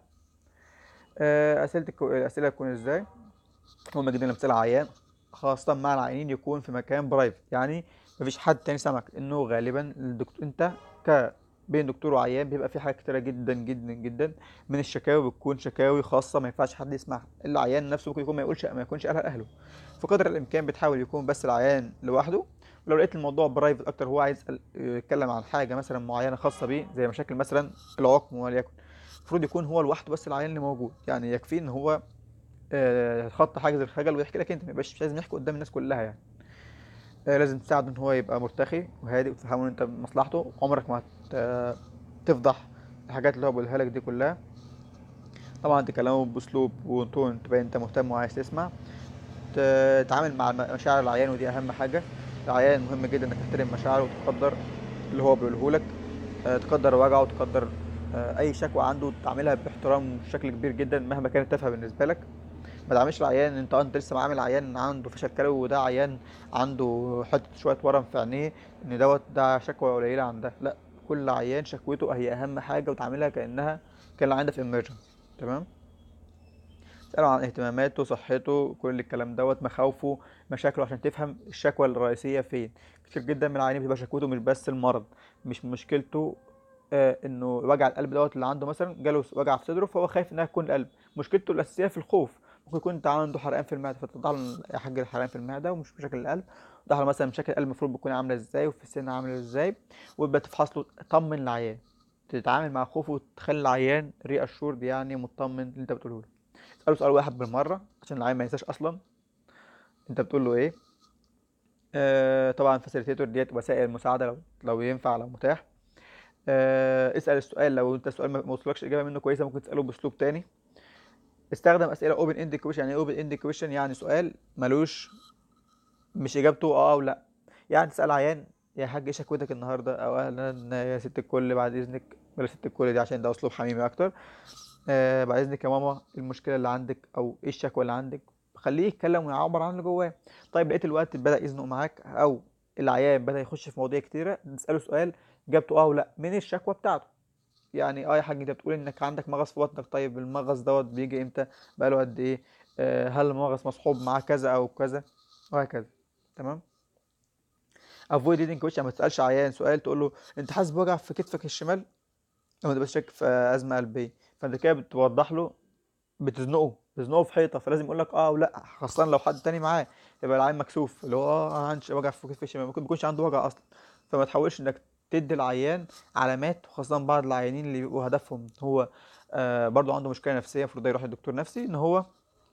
آه، اسئله الكو- الاسئله تكون ازاي مهم جدا لما تسال عيان خاصة مع العيانين يكون في مكان برايفت يعني مفيش حد تاني سامعك انه غالبا الدكتور انت ك بين دكتور وعيان بيبقى في حاجات كتيرة جدا جدا جدا من الشكاوي بتكون شكاوي خاصة ما ينفعش حد يسمعها العيان نفسه ممكن يكون ما يقولش ما يكونش قالها لأهله فقدر الإمكان بتحاول يكون بس العيان لوحده ولو لقيت الموضوع برايفت أكتر هو عايز يسأل- يتكلم عن حاجة مثلا معينة خاصة بيه زي مشاكل مثلا العقم وليكن المفروض يكون هو لوحده بس العيان اللي موجود يعني يكفيه ان هو آه، خط حاجز الخجل ويحكي لك انت ما يبقاش مش لازم يحكي قدام الناس كلها يعني آه، لازم تساعده ان هو يبقى مرتخي وهادي وتفهمه ان انت مصلحته عمرك ما هت- تفضح الحاجات اللي هو بيقولها لك دي كلها طبعا تكلمه باسلوب وتون تبين انت مهتم وعايز تسمع ت- تتعامل مع الم- مشاعر العيان ودي اهم حاجه العيان مهم جدا انك تحترم مشاعره وتقدر اللي هو بيقوله لك آه، تقدر وجعه وتقدر آه، اي شكوى عنده تعملها باحترام بشكل كبير جدا مهما كانت تافهه بالنسبه لك ما تعملش العيان انت انت لسه عامل عيان عنده فشل كلوي وده عيان عنده حته شويه ورم في عينيه ان دوت ده شكوى قليله عن ده لا كل عيان شكوته هي اهم حاجه وتعاملها كانها كان العيان ده في emergency تمام تسأله عن اهتماماته صحته كل الكلام دوت مخاوفه مشاكله عشان تفهم الشكوى الرئيسية فين كتير جدا من العيانين بتبقى شكوته مش بس المرض مش مشكلته آه انه وجع القلب دوت اللي عنده مثلا جاله وجع في صدره فهو خايف انها تكون القلب مشكلته الاساسيه في الخوف ممكن يكون انت عنده حرقان في المعده فتوضح له يا حاج الحرقان في المعده ومش مشاكل القلب توضح له مثلا مشاكل القلب المفروض بتكون عامله ازاي وفي السن عامله ازاي ويبقى تفحص له طمن العيان تتعامل مع خوفه وتخلي العيان ري اشورد يعني مطمن اللي انت بتقوله له اساله سؤال واحد بالمره عشان العيان ما ينساش اصلا انت بتقول له ايه آه طبعا فاسيليتيتور ديت وسائل مساعده لو لو ينفع لو متاح آه اسال السؤال لو انت السؤال ما وصلكش اجابه منه كويسه ممكن تساله باسلوب تاني استخدم اسئله اوبن اند كويشن يعني ايه اوبن اند كويشن يعني سؤال ملوش مش اجابته اه او لا يعني تسال عيان يا حاج ايه شكوتك النهارده او اهلا يا ست الكل بعد اذنك بلاش ست الكل دي عشان ده اسلوب حميمي اكتر آه بعد اذنك يا ماما إيه المشكله اللي عندك او ايه الشكوى اللي عندك خليه يتكلم ويعبر عن اللي جواه طيب لقيت الوقت بدا يزنق معاك او العيان بدا يخش في مواضيع كتيره نساله سؤال اجابته اه ولا من الشكوى بتاعته يعني اه يا حاج انت بتقول انك عندك مغص في بطنك طيب المغص دوت بيجي امتى بقاله قد ايه آه هل المغص مصحوب معاه كذا او كذا وهكذا تمام افويد ريدنج كويشن ما تسالش عيان سؤال تقول له انت حاسس بوجع في كتفك الشمال لو انت بس شاك في ازمه قلبيه فانت كده بتوضح له بتزنقه بتزنقه في حيطه فلازم يقول لك اه ولا خاصه لو حد تاني معاه يبقى العيان مكسوف اللي هو اه عندي وجع في كتف الشمال ممكن ما يكونش عنده وجع اصلا فما تحاولش انك تدي العيان علامات وخاصه بعض العيانين اللي بيبقوا هدفهم هو آه برضو عنده مشكله نفسيه المفروض ده يروح لدكتور نفسي ان هو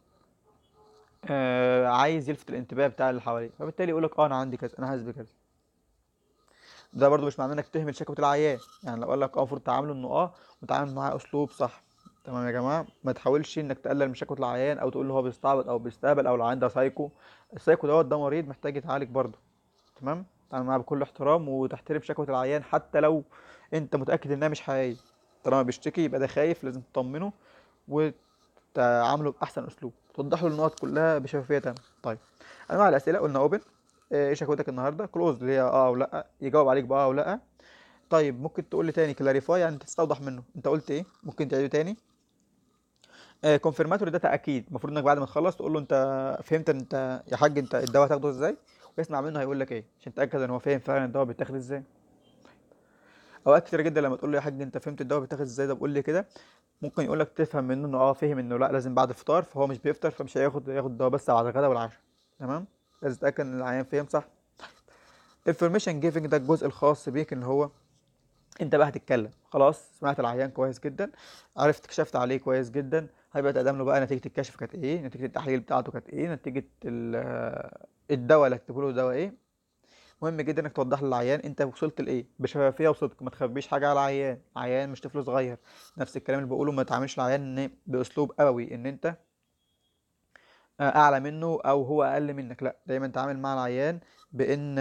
آه عايز يلفت الانتباه بتاع اللي حواليه فبالتالي يقول لك اه انا عندي كذا انا حاسس بكذا ده برضو مش معناه انك تهمل شكوى العيان يعني لو قال لك اه المفروض تعامله انه اه وتعامل معاه اسلوب صح تمام يا جماعه ما تحاولش انك تقلل من شكوى العيان او تقول له هو بيستعبط او بيستهبل او العيان ده سايكو السايكو دوت ده مريض محتاج يتعالج برضه تمام تعامل معاه بكل احترام وتحترم شكوى العيان حتى لو انت متاكد انها مش حقيقيه طالما بيشتكي يبقى ده خايف لازم تطمنه وتعامله باحسن اسلوب توضح له النقط كلها بشفافيه تامه طيب انواع الاسئله قلنا اوبن ايه شكوتك النهارده كلوز اللي هي اه او لا يجاوب عليك باه او لا طيب ممكن تقول لي تاني كلاريفاي يعني تستوضح منه انت قلت ايه ممكن تعيده تاني كونفيرماتوري ده تاكيد المفروض انك بعد ما تخلص تقول له انت فهمت انت يا حاج انت الدواء هتاخده ازاي ويسمع منه هيقول لك ايه عشان تاكد ان هو فاهم فعلا الدواء بيتاخد ازاي اوقات كتير جدا لما تقول له يا حاج انت فهمت الدواء بيتاخد ازاي ده بقول لي كده ممكن يقول لك تفهم منه انه اه فهم انه لا لازم بعد الفطار فهو مش بيفطر فمش هياخد ياخد الدواء بس بعد الغداء والعشاء تمام لازم تتاكد ان العيان فهم صح انفورميشن جيفنج ده الجزء الخاص بيك ان هو انت بقى هتتكلم خلاص سمعت العيان كويس جدا عرفت كشفت عليه كويس جدا هيبقى تقدم له بقى نتيجه الكشف كانت ايه نتيجه التحليل بتاعته كانت ايه نتيجه ال- الدواء اللي هتكتبه له دواء ايه مهم جدا انك توضح للعيان انت وصلت لايه بشفافيه وصدق ما تخبيش حاجه على العيان عيان مش طفل صغير نفس الكلام اللي بقوله ما تعاملش العيان إن- باسلوب ابوي ان انت آه، اعلى منه او هو اقل منك لا دايما تعامل مع العيان بان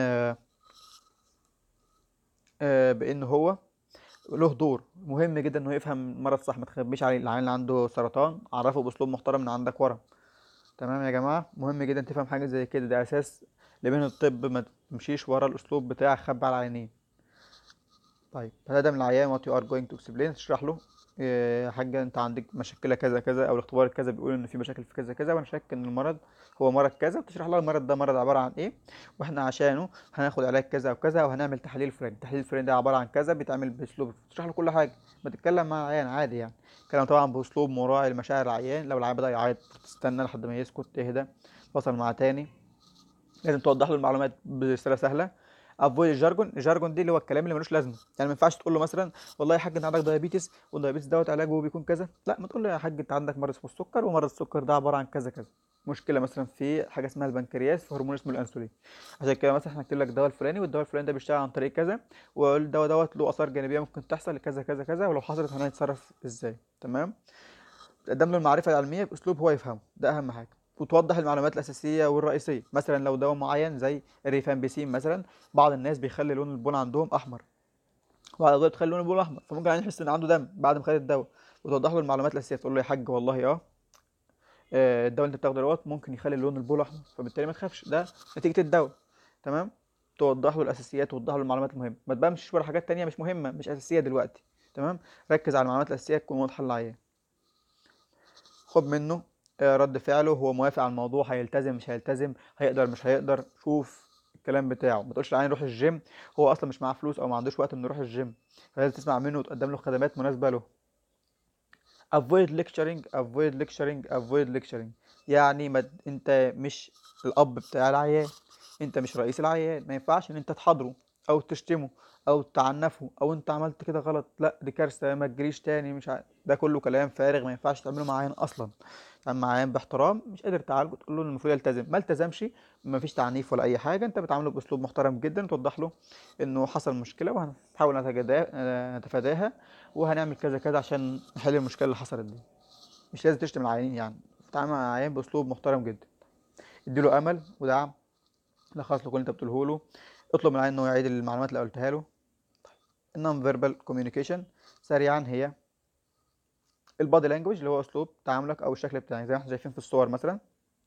آه، بان هو له دور مهم جدا انه يفهم المرض صح ما تخبيش عليه العيان اللي عنده سرطان عرفه باسلوب محترم ان عندك ورم تمام يا جماعه مهم جدا تفهم حاجه زي كده ده اساس لبين الطب ما تمشيش ورا الاسلوب بتاع خبي على العينين طيب هتقدم للعيان what you are going to explain تشرح له إيه، يا حاجة انت عندك مشكلة كذا كذا او الاختبار كذا بيقول ان في مشاكل في كذا كذا وانا شاك ان المرض هو مرض كذا وتشرح لها المرض ده مرض عبارة عن ايه واحنا عشانه هناخد علاج كذا وكذا وهنعمل تحليل فلاني التحليل الفلاني ده عبارة عن كذا بيتعمل باسلوب تشرح له كل حاجة بتتكلم مع العيان عادي يعني كلام طبعا باسلوب مراعي لمشاعر العيان لو العيان بدأ يعيط تستنى لحد ما يسكت تهدى تواصل معاه تاني لازم توضح له المعلومات برسالة سهلة افويد الجارجون الجارجون دي اللي هو الكلام اللي ملوش لازمه يعني ما ينفعش تقول له مثلا والله يا حاج انت عندك دايابيتس والدايابيتس دوت علاجه بيكون كذا لا ما تقول له يا حاج انت عندك مرض اسمه السكر ومرض السكر ده عباره عن كذا كذا مشكله مثلا في حاجه اسمها البنكرياس في هرمون اسمه الانسولين عشان كده مثلا احنا هنكتب لك الدواء الفلاني والدواء الفلاني ده بيشتغل عن طريق كذا والدواء دوت له اثار جانبيه ممكن تحصل كذا كذا كذا ولو حصلت هنتصرف ازاي تمام تقدم له المعرفه العلميه باسلوب هو يفهمه ده اهم حاجه وتوضح المعلومات الاساسيه والرئيسيه مثلا لو دواء معين زي الريفامبيسين مثلا بعض الناس بيخلي لون البون عندهم احمر بعض الادويه بتخلي لون البون احمر فممكن يعني يحس ان عنده دم بعد ما خد الدواء وتوضح له المعلومات الاساسيه تقول له يا حاج والله اه آه، الدواء اللي انت بتاخده دوت ممكن يخلي لون البول احمر فبالتالي ما تخافش ده نتيجه الدواء تمام توضح له الاساسيات توضح له المعلومات المهمه ما تبقاش ورا حاجات تانية مش مهمه مش اساسيه دلوقتي تمام ركز على المعلومات الاساسيه تكون واضحه للعيان خد منه آه، رد فعله هو موافق على الموضوع هيلتزم مش هيلتزم هيقدر مش هيقدر شوف الكلام بتاعه ما تقولش للعيان روح الجيم هو اصلا مش معاه فلوس او ما عندوش وقت انه يروح الجيم فلازم تسمع منه وتقدم له خدمات مناسبه له avoid lecturing avoid lecturing avoid lecturing يعني ما د- انت مش الاب بتاع العيان انت مش رئيس العيان ما ينفعش ان انت تحاضره او تشتمه او تعنفه او انت عملت كده غلط لا دي كارثه ما تجريش تاني مش عارف ده كله كلام فارغ ما ينفعش تعمله مع عيان اصلا تعمل مع عيان باحترام مش قادر تعالجه تقول له إن المفروض يلتزم ما التزمش ما فيش تعنيف ولا اي حاجه انت بتعامله باسلوب محترم جدا توضح له انه حصل مشكله وهنحاول نتجدا- آه، نتفاداها وهنعمل كذا كذا عشان نحل المشكله اللي حصلت دي مش لازم تشتم العيانين يعني تتعامل مع العيان باسلوب محترم جدا اديله امل ودعم لخص له كل اللي انت بتقوله له اطلب من العيان انه يعيد المعلومات اللي قلتها له النون فيربال كوميونيكيشن سريعا هي البادي لانجوج اللي هو اسلوب تعاملك او الشكل بتاعك زي ما احنا شايفين في الصور مثلا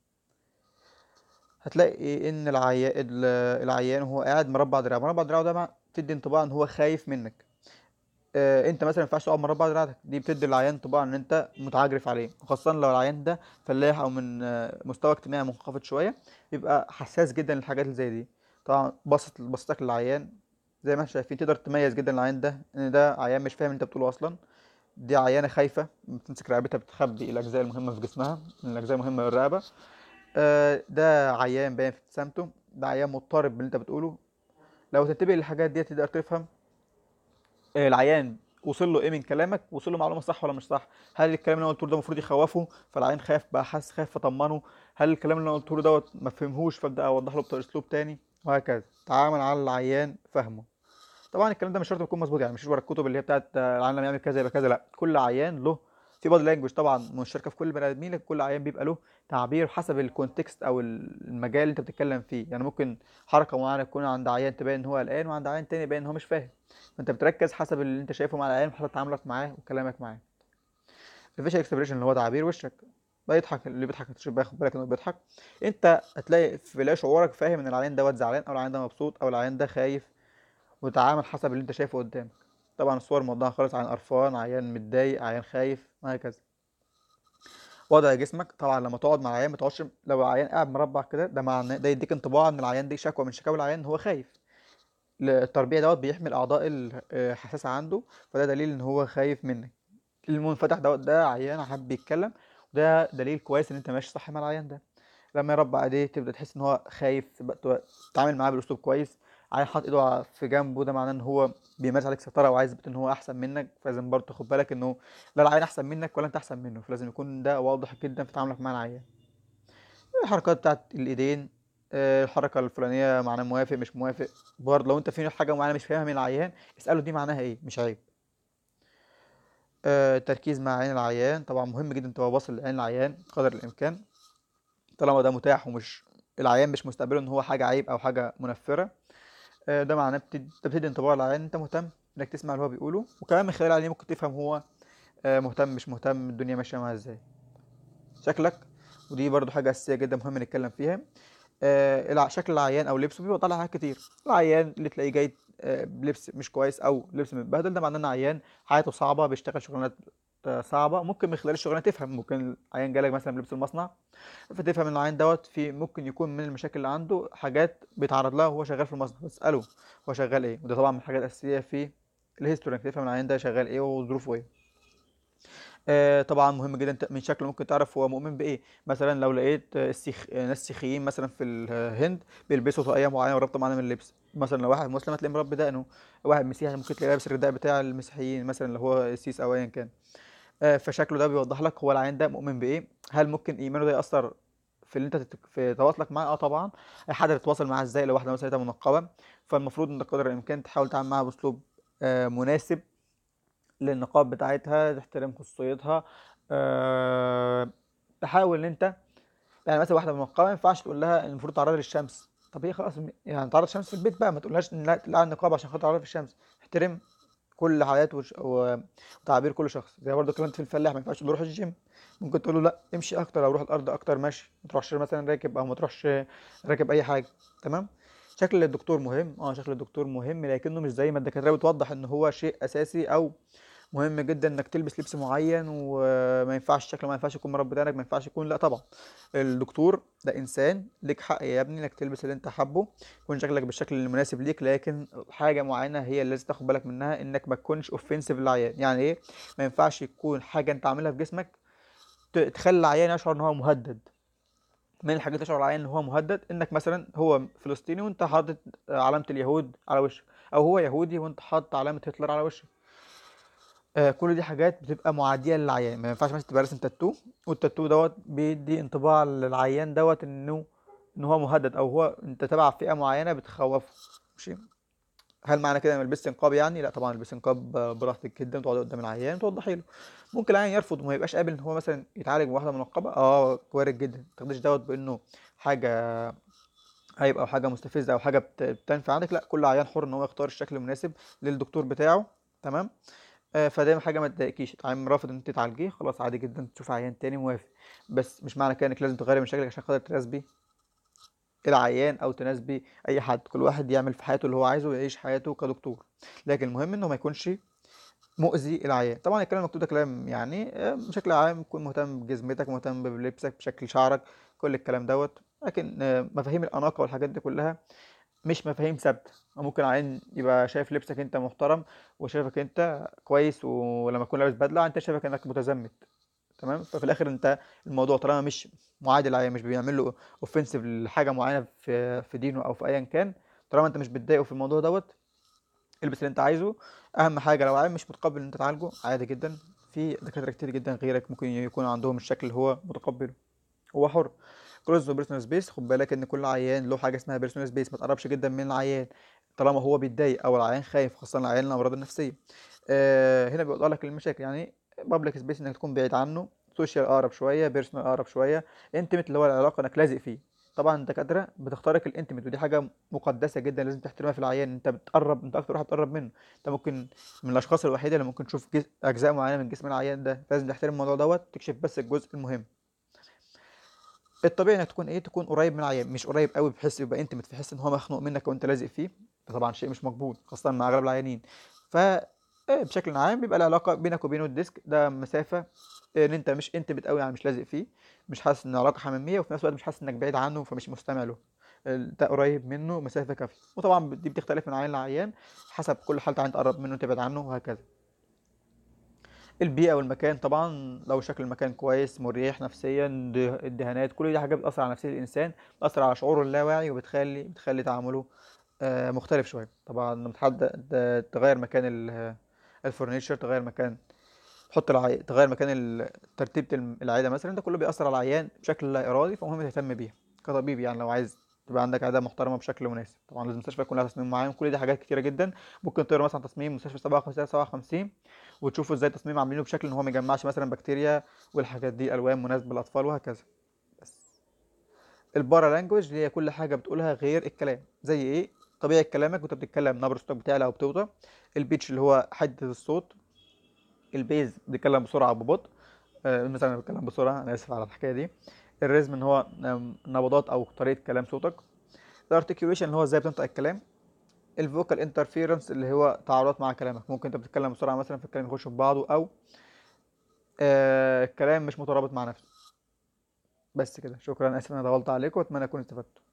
هتلاقي ان العيان العيان وهو قاعد مربع دراعه مربع دراعه ده مع- بتدي انطباع ان هو خايف منك آه، انت مثلا ما ينفعش تقعد مربع دراعتك دي بتدي العيان انطباع ان انت متعجرف عليه خاصه لو العيان ده فلاح او من آه، مستوى اجتماعي منخفض شويه بيبقى حساس جدا للحاجات اللي زي دي طبعا بصت بصتك للعيان زي ما احنا شايفين تقدر تميز جدا العيان ده ان ده عيان مش فاهم اللي انت بتقوله اصلا دي عيانه خايفه بتمسك رقبتها بتخبي الاجزاء المهمه في جسمها من الاجزاء المهمه للرقبه آه، ده عيان باين في ابتسامته ده عيان مضطرب باللي انت بتقوله لو تنتبه للحاجات دي تقدر تفهم آه، العيان وصل له ايه من كلامك وصل له معلومه صح ولا مش صح هل الكلام اللي انا قلته له ده المفروض يخوفه فالعيان خاف بقى حاسس خايف فطمنه هل الكلام اللي انا قلته له دوت ما فهمهوش فابدا اوضح له باسلوب تاني وهكذا تعامل على العيان فهمه طبعا الكلام ده مش شرط يكون مظبوط يعني مش ورا الكتب اللي هي بتاعت آه، العيان لما يعمل كذا يبقى كذا لا كل عيان له في بادي لانجوج طبعا مشتركه في كل البني ادمين لكن كل عيان بيبقى له تعبير حسب الكونتكست او المجال اللي انت بتتكلم فيه يعني ممكن حركه معينه تكون عند عيان تبين ان هو قلقان وعند عيان تاني يبين ان هو مش فاهم فانت بتركز حسب اللي انت شايفه مع العيان وحسب تعاملك معاه وكلامك معاه الفيشل اكسبريشن اللي هو تعبير وشك بيضحك اللي بيضحك مش بياخد بالك انه بيضحك انت هتلاقي في لا شعورك فاهم ان العيان دوت زعلان او العيان ده مبسوط او العيان ده خايف وتعامل حسب اللي انت شايفه قدامك طبعا الصور موضحه خالص عيان قرفان عيان متضايق عيان خايف وهكذا وضع جسمك طبعا لما تقعد مع عيان ما تقعدش لو عيان قاعد مربع كده ده معناه ده يديك انطباع ان العيان دي شكوى من شكاوى العيان ان هو خايف التربيع دوت بيحمي الاعضاء الحساسه عنده فده دليل ان هو خايف منك المنفتح دوت ده عيان حابب يتكلم وده دليل كويس ان انت ماشي صح مع العيان ده لما يربع ايديه تبدا تحس ان هو خايف تبقى تبقى تتعامل معاه باسلوب كويس عيان حاطط ايده ع- في جنبه ده معناه ان هو بيمارس عليك سيطره وعايز يثبت ان هو احسن منك فلازم برضه تاخد بالك انه لا العيان احسن منك ولا انت احسن منه فلازم يكون ده واضح جدا في تعاملك مع العيان الحركات بتاعت الايدين آه، الحركه الفلانيه معناه موافق مش موافق برضه لو انت في حاجه معينه مش فاهمها من العيان اساله دي معناها ايه مش عيب آه، التركيز مع عين العيان طبعا مهم جدا تبقى واصل لعين العيان قدر الامكان طالما ده متاح ومش العيان مش مستقبله ان هو حاجه عيب او حاجه منفره آه، ده معناه بتدي انت بتدي انطباع للعيان انت مهتم انك تسمع اللي هو بيقوله وكمان من خلال العيان ممكن تفهم هو آه، مهتم مش مهتم الدنيا ماشيه معاه ازاي شكلك ودي برضو حاجه اساسيه جدا مهم نتكلم فيها آه، الع- شكل العيان او لبسه بيبقى طالع حاجات كتير العيان اللي تلاقيه جاي آه، بلبس مش كويس او لبس متبهدل ده معناه ان عيان حياته صعبه بيشتغل شغلانات آه، صعبه ممكن من خلال الشغلانه تفهم ممكن العيان جالك مثلا بلبس المصنع فتفهم ان العيان دوت في ممكن يكون من المشاكل اللي عنده حاجات بيتعرض لها وهو شغال في المصنع بتساله هو شغال ايه وده طبعا من الحاجات الاساسيه في الهيستوري انك تفهم العيان ده شغال ايه وظروفه ايه آه، طبعا مهم جدا انت من شكله ممكن تعرف هو مؤمن بايه مثلا لو لقيت آه، السيخ آه، ناس سيخيين مثلا في الهند بيلبسوا طاقية معينه وربطه معينه من اللبس مثلا لو واحد مسلم هتلاقيه مربي دقنه واحد مسيحي ممكن تلاقيه لابس الرداء بتاع المسيحيين مثلا اللي هو السيس او ايا كان آه، فشكله ده بيوضح لك هو العيان ده مؤمن بايه هل ممكن ايمانه ده ياثر في اللي انت تت... في تواصلك معاه اه طبعا اي حد تتواصل معاه ازاي لو واحده مثلا لقيتها منقبه فالمفروض انك قدر الامكان تحاول تتعامل معاها باسلوب آه، مناسب للنقاب بتاعتها تحترم خصوصيتها أه تحاول ان انت يعني مثلا واحده منقبه ما ينفعش تقول لها ان المفروض تعرضي للشمس طب هي خلاص م- يعني تعرض الشمس في البيت بقى ما تقولهاش ان لا تقلع النقاب عشان خاطر تعرضي في الشمس احترم كل حياه وش- و- وتعبير كل شخص زي برضه كلمت في الفلاح ما ينفعش تقول له روح الجيم ممكن تقول له لا امشي اكتر او روح الارض اكتر ماشي ما تروحش مثلا راكب او ما تروحش راكب اي حاجه تمام شكل الدكتور مهم اه شكل الدكتور مهم لكنه مش زي ما الدكاتره بتوضح ان هو شيء اساسي او مهم جدا انك تلبس لبس معين وما ينفعش شكله ما ينفعش يكون مربي دقنك ما ينفعش يكون لا طبعا الدكتور ده انسان ليك حق يا ابني انك تلبس اللي انت حابه يكون شكلك بالشكل المناسب ليك لكن حاجه معينه هي اللي لازم تاخد بالك منها انك ما تكونش اوفنسيف للعيان يعني ايه ما ينفعش يكون حاجه انت عاملها في جسمك ت- تخلي العيان يشعر ان هو مهدد من الحاجات اللي تشعر العيان ان هو مهدد انك مثلا هو فلسطيني وانت حاطط علامه اليهود على وشك او هو يهودي وانت حاطط علامه هتلر على وشك آه كل دي حاجات بتبقى معاديه للعيان ما ينفعش مثلا تبقى راسم تاتو والتاتو دوت بيدي انطباع للعيان دوت انه ان هو مهدد او هو انت تبع فئه معينه بتخوفه ماشي هل معنى كده ما البسش نقاب يعني لا طبعا البس نقاب براحتك جدا تقعد قدام العيان توضحي له ممكن العيان يرفض وما يبقاش قابل ان هو مثلا يتعالج بواحده منقبه اه وارد جدا ما تاخديش دوت بانه حاجه عيب او حاجه مستفزه او حاجه بت- بتنفع عندك لا كل عيان حر ان هو يختار الشكل المناسب للدكتور بتاعه تمام آه فدايما حاجه ما تضايقكيش عيان رافض ان انت تعالجيه خلاص عادي جدا تشوف عيان تاني موافق بس مش معنى كده انك لازم تغيري من شكلك عشان خاطر تناسبي العيان او تناسبي اي حد كل واحد يعمل في حياته اللي هو عايزه ويعيش حياته كدكتور لكن المهم انه ما يكونش مؤذي العيان طبعا الكلام المكتوب ده كلام يعني آه، بشكل عام تكون مهتم بجزمتك مهتم بلبسك بشكل شعرك كل الكلام دوت لكن آه، مفاهيم الأناقة والحاجات دي كلها مش مفاهيم ثابتة ممكن عين يبقى شايف لبسك انت محترم وشايفك انت كويس ولما تكون لابس بدلة انت شايفك انك متزمت تمام ففي الاخر انت الموضوع طالما مش معادي للعيان مش بيعمل له اوفنسيف لحاجة معينة في في دينه او في ايا كان طالما انت مش بتضايقه في الموضوع دوت البس اللي انت عايزه اهم حاجه لو عيان مش متقبل ان انت تعالجه عادي جدا في دكاتره كتير جدا غيرك ممكن يكون عندهم الشكل اللي هو متقبله هو حر كروز وبيرسونال سبيس خد بالك ان كل عيان له حاجه اسمها بيرسونال سبيس ما تقربش جدا من العيان طالما هو بيتضايق او العيان خايف خاصه العيان الامراض النفسيه آه هنا بيوضح لك المشاكل يعني بابليك سبيس انك تكون بعيد عنه سوشيال اقرب شويه بيرسونال اقرب شويه انتمت اللي هو العلاقه انك لازق فيه طبعا الدكاتره بتخترق الانتمت ودي حاجه مقدسه جدا لازم تحترمها في العيان انت بتقرب انت اكتر واحد بتقرب منه انت ممكن من الاشخاص الوحيده اللي ممكن تشوف جزء اجزاء معينه من جسم العيان ده لازم تحترم الموضوع دوت تكشف بس الجزء المهم الطبيعي انك تكون ايه تكون قريب من العيان مش قريب قوي بحيث يبقى انت بتحس ان هو مخنوق منك وانت لازق فيه ده طبعا شيء مش مقبول خاصه مع اغلب العيانين ف إيه بشكل عام بيبقى العلاقه بينك وبينه الديسك ده مسافه إيه ان انت مش انت قوي يعني مش لازق فيه مش حاسس ان العلاقه حميميه وفي نفس الوقت مش حاسس انك بعيد عنه فمش مستمع له انت قريب منه مسافه كافيه وطبعا دي بتختلف من عيان لعيان حسب كل حالة عين تقرب منه تبعد عنه وهكذا البيئة والمكان طبعا لو شكل المكان كويس مريح نفسيا ده- الدهانات كل دي حاجات بتأثر على نفسية الإنسان بتأثر على شعوره اللاواعي وبتخلي بتخلي تعامله آه، مختلف شوية طبعا لما تحدد تغير مكان ال- الفurniture تغير مكان تحط العي... تغير مكان ال- ترتيبة الم- العيادة مثلا ده كله بيأثر على العيان بشكل لا إرادي فمهم تهتم بيها كطبيب يعني لو عايز تبقى عندك عيادة محترمة بشكل مناسب طبعا لازم المستشفى يكون لها تصميم معين كل دي حاجات كتيرة جدا ممكن تقرا مثلا تصميم مستشفى 57 57 وتشوفوا ازاي تصميم عاملينه بشكل ان هو ما يجمعش مثلا بكتيريا والحاجات دي الوان مناسبة للأطفال وهكذا بس البارا لانجوج اللي هي كل حاجة بتقولها غير الكلام زي ايه طبيعة كلامك وانت بتتكلم نبرة صوتك بتعلى او بتوطى البيتش اللي هو حدة الصوت البيز بيتكلم بسرعة او ببطء آه، مثلا أنا بتكلم بسرعة أنا آسف على الحكاية دي الريزم إن هو آم، نبضات أو طريقة كلام صوتك الارتكيوليشن اللي هو ازاي بتنطق الكلام الفوكال انترفيرنس اللي هو تعارضات مع كلامك ممكن انت بتتكلم بسرعة مثلا فالكلام يخش في بعضه أو آه الكلام مش مترابط مع نفسه بس كده شكرا آسف إن أنا طولت عليكم وأتمنى أكون استفدت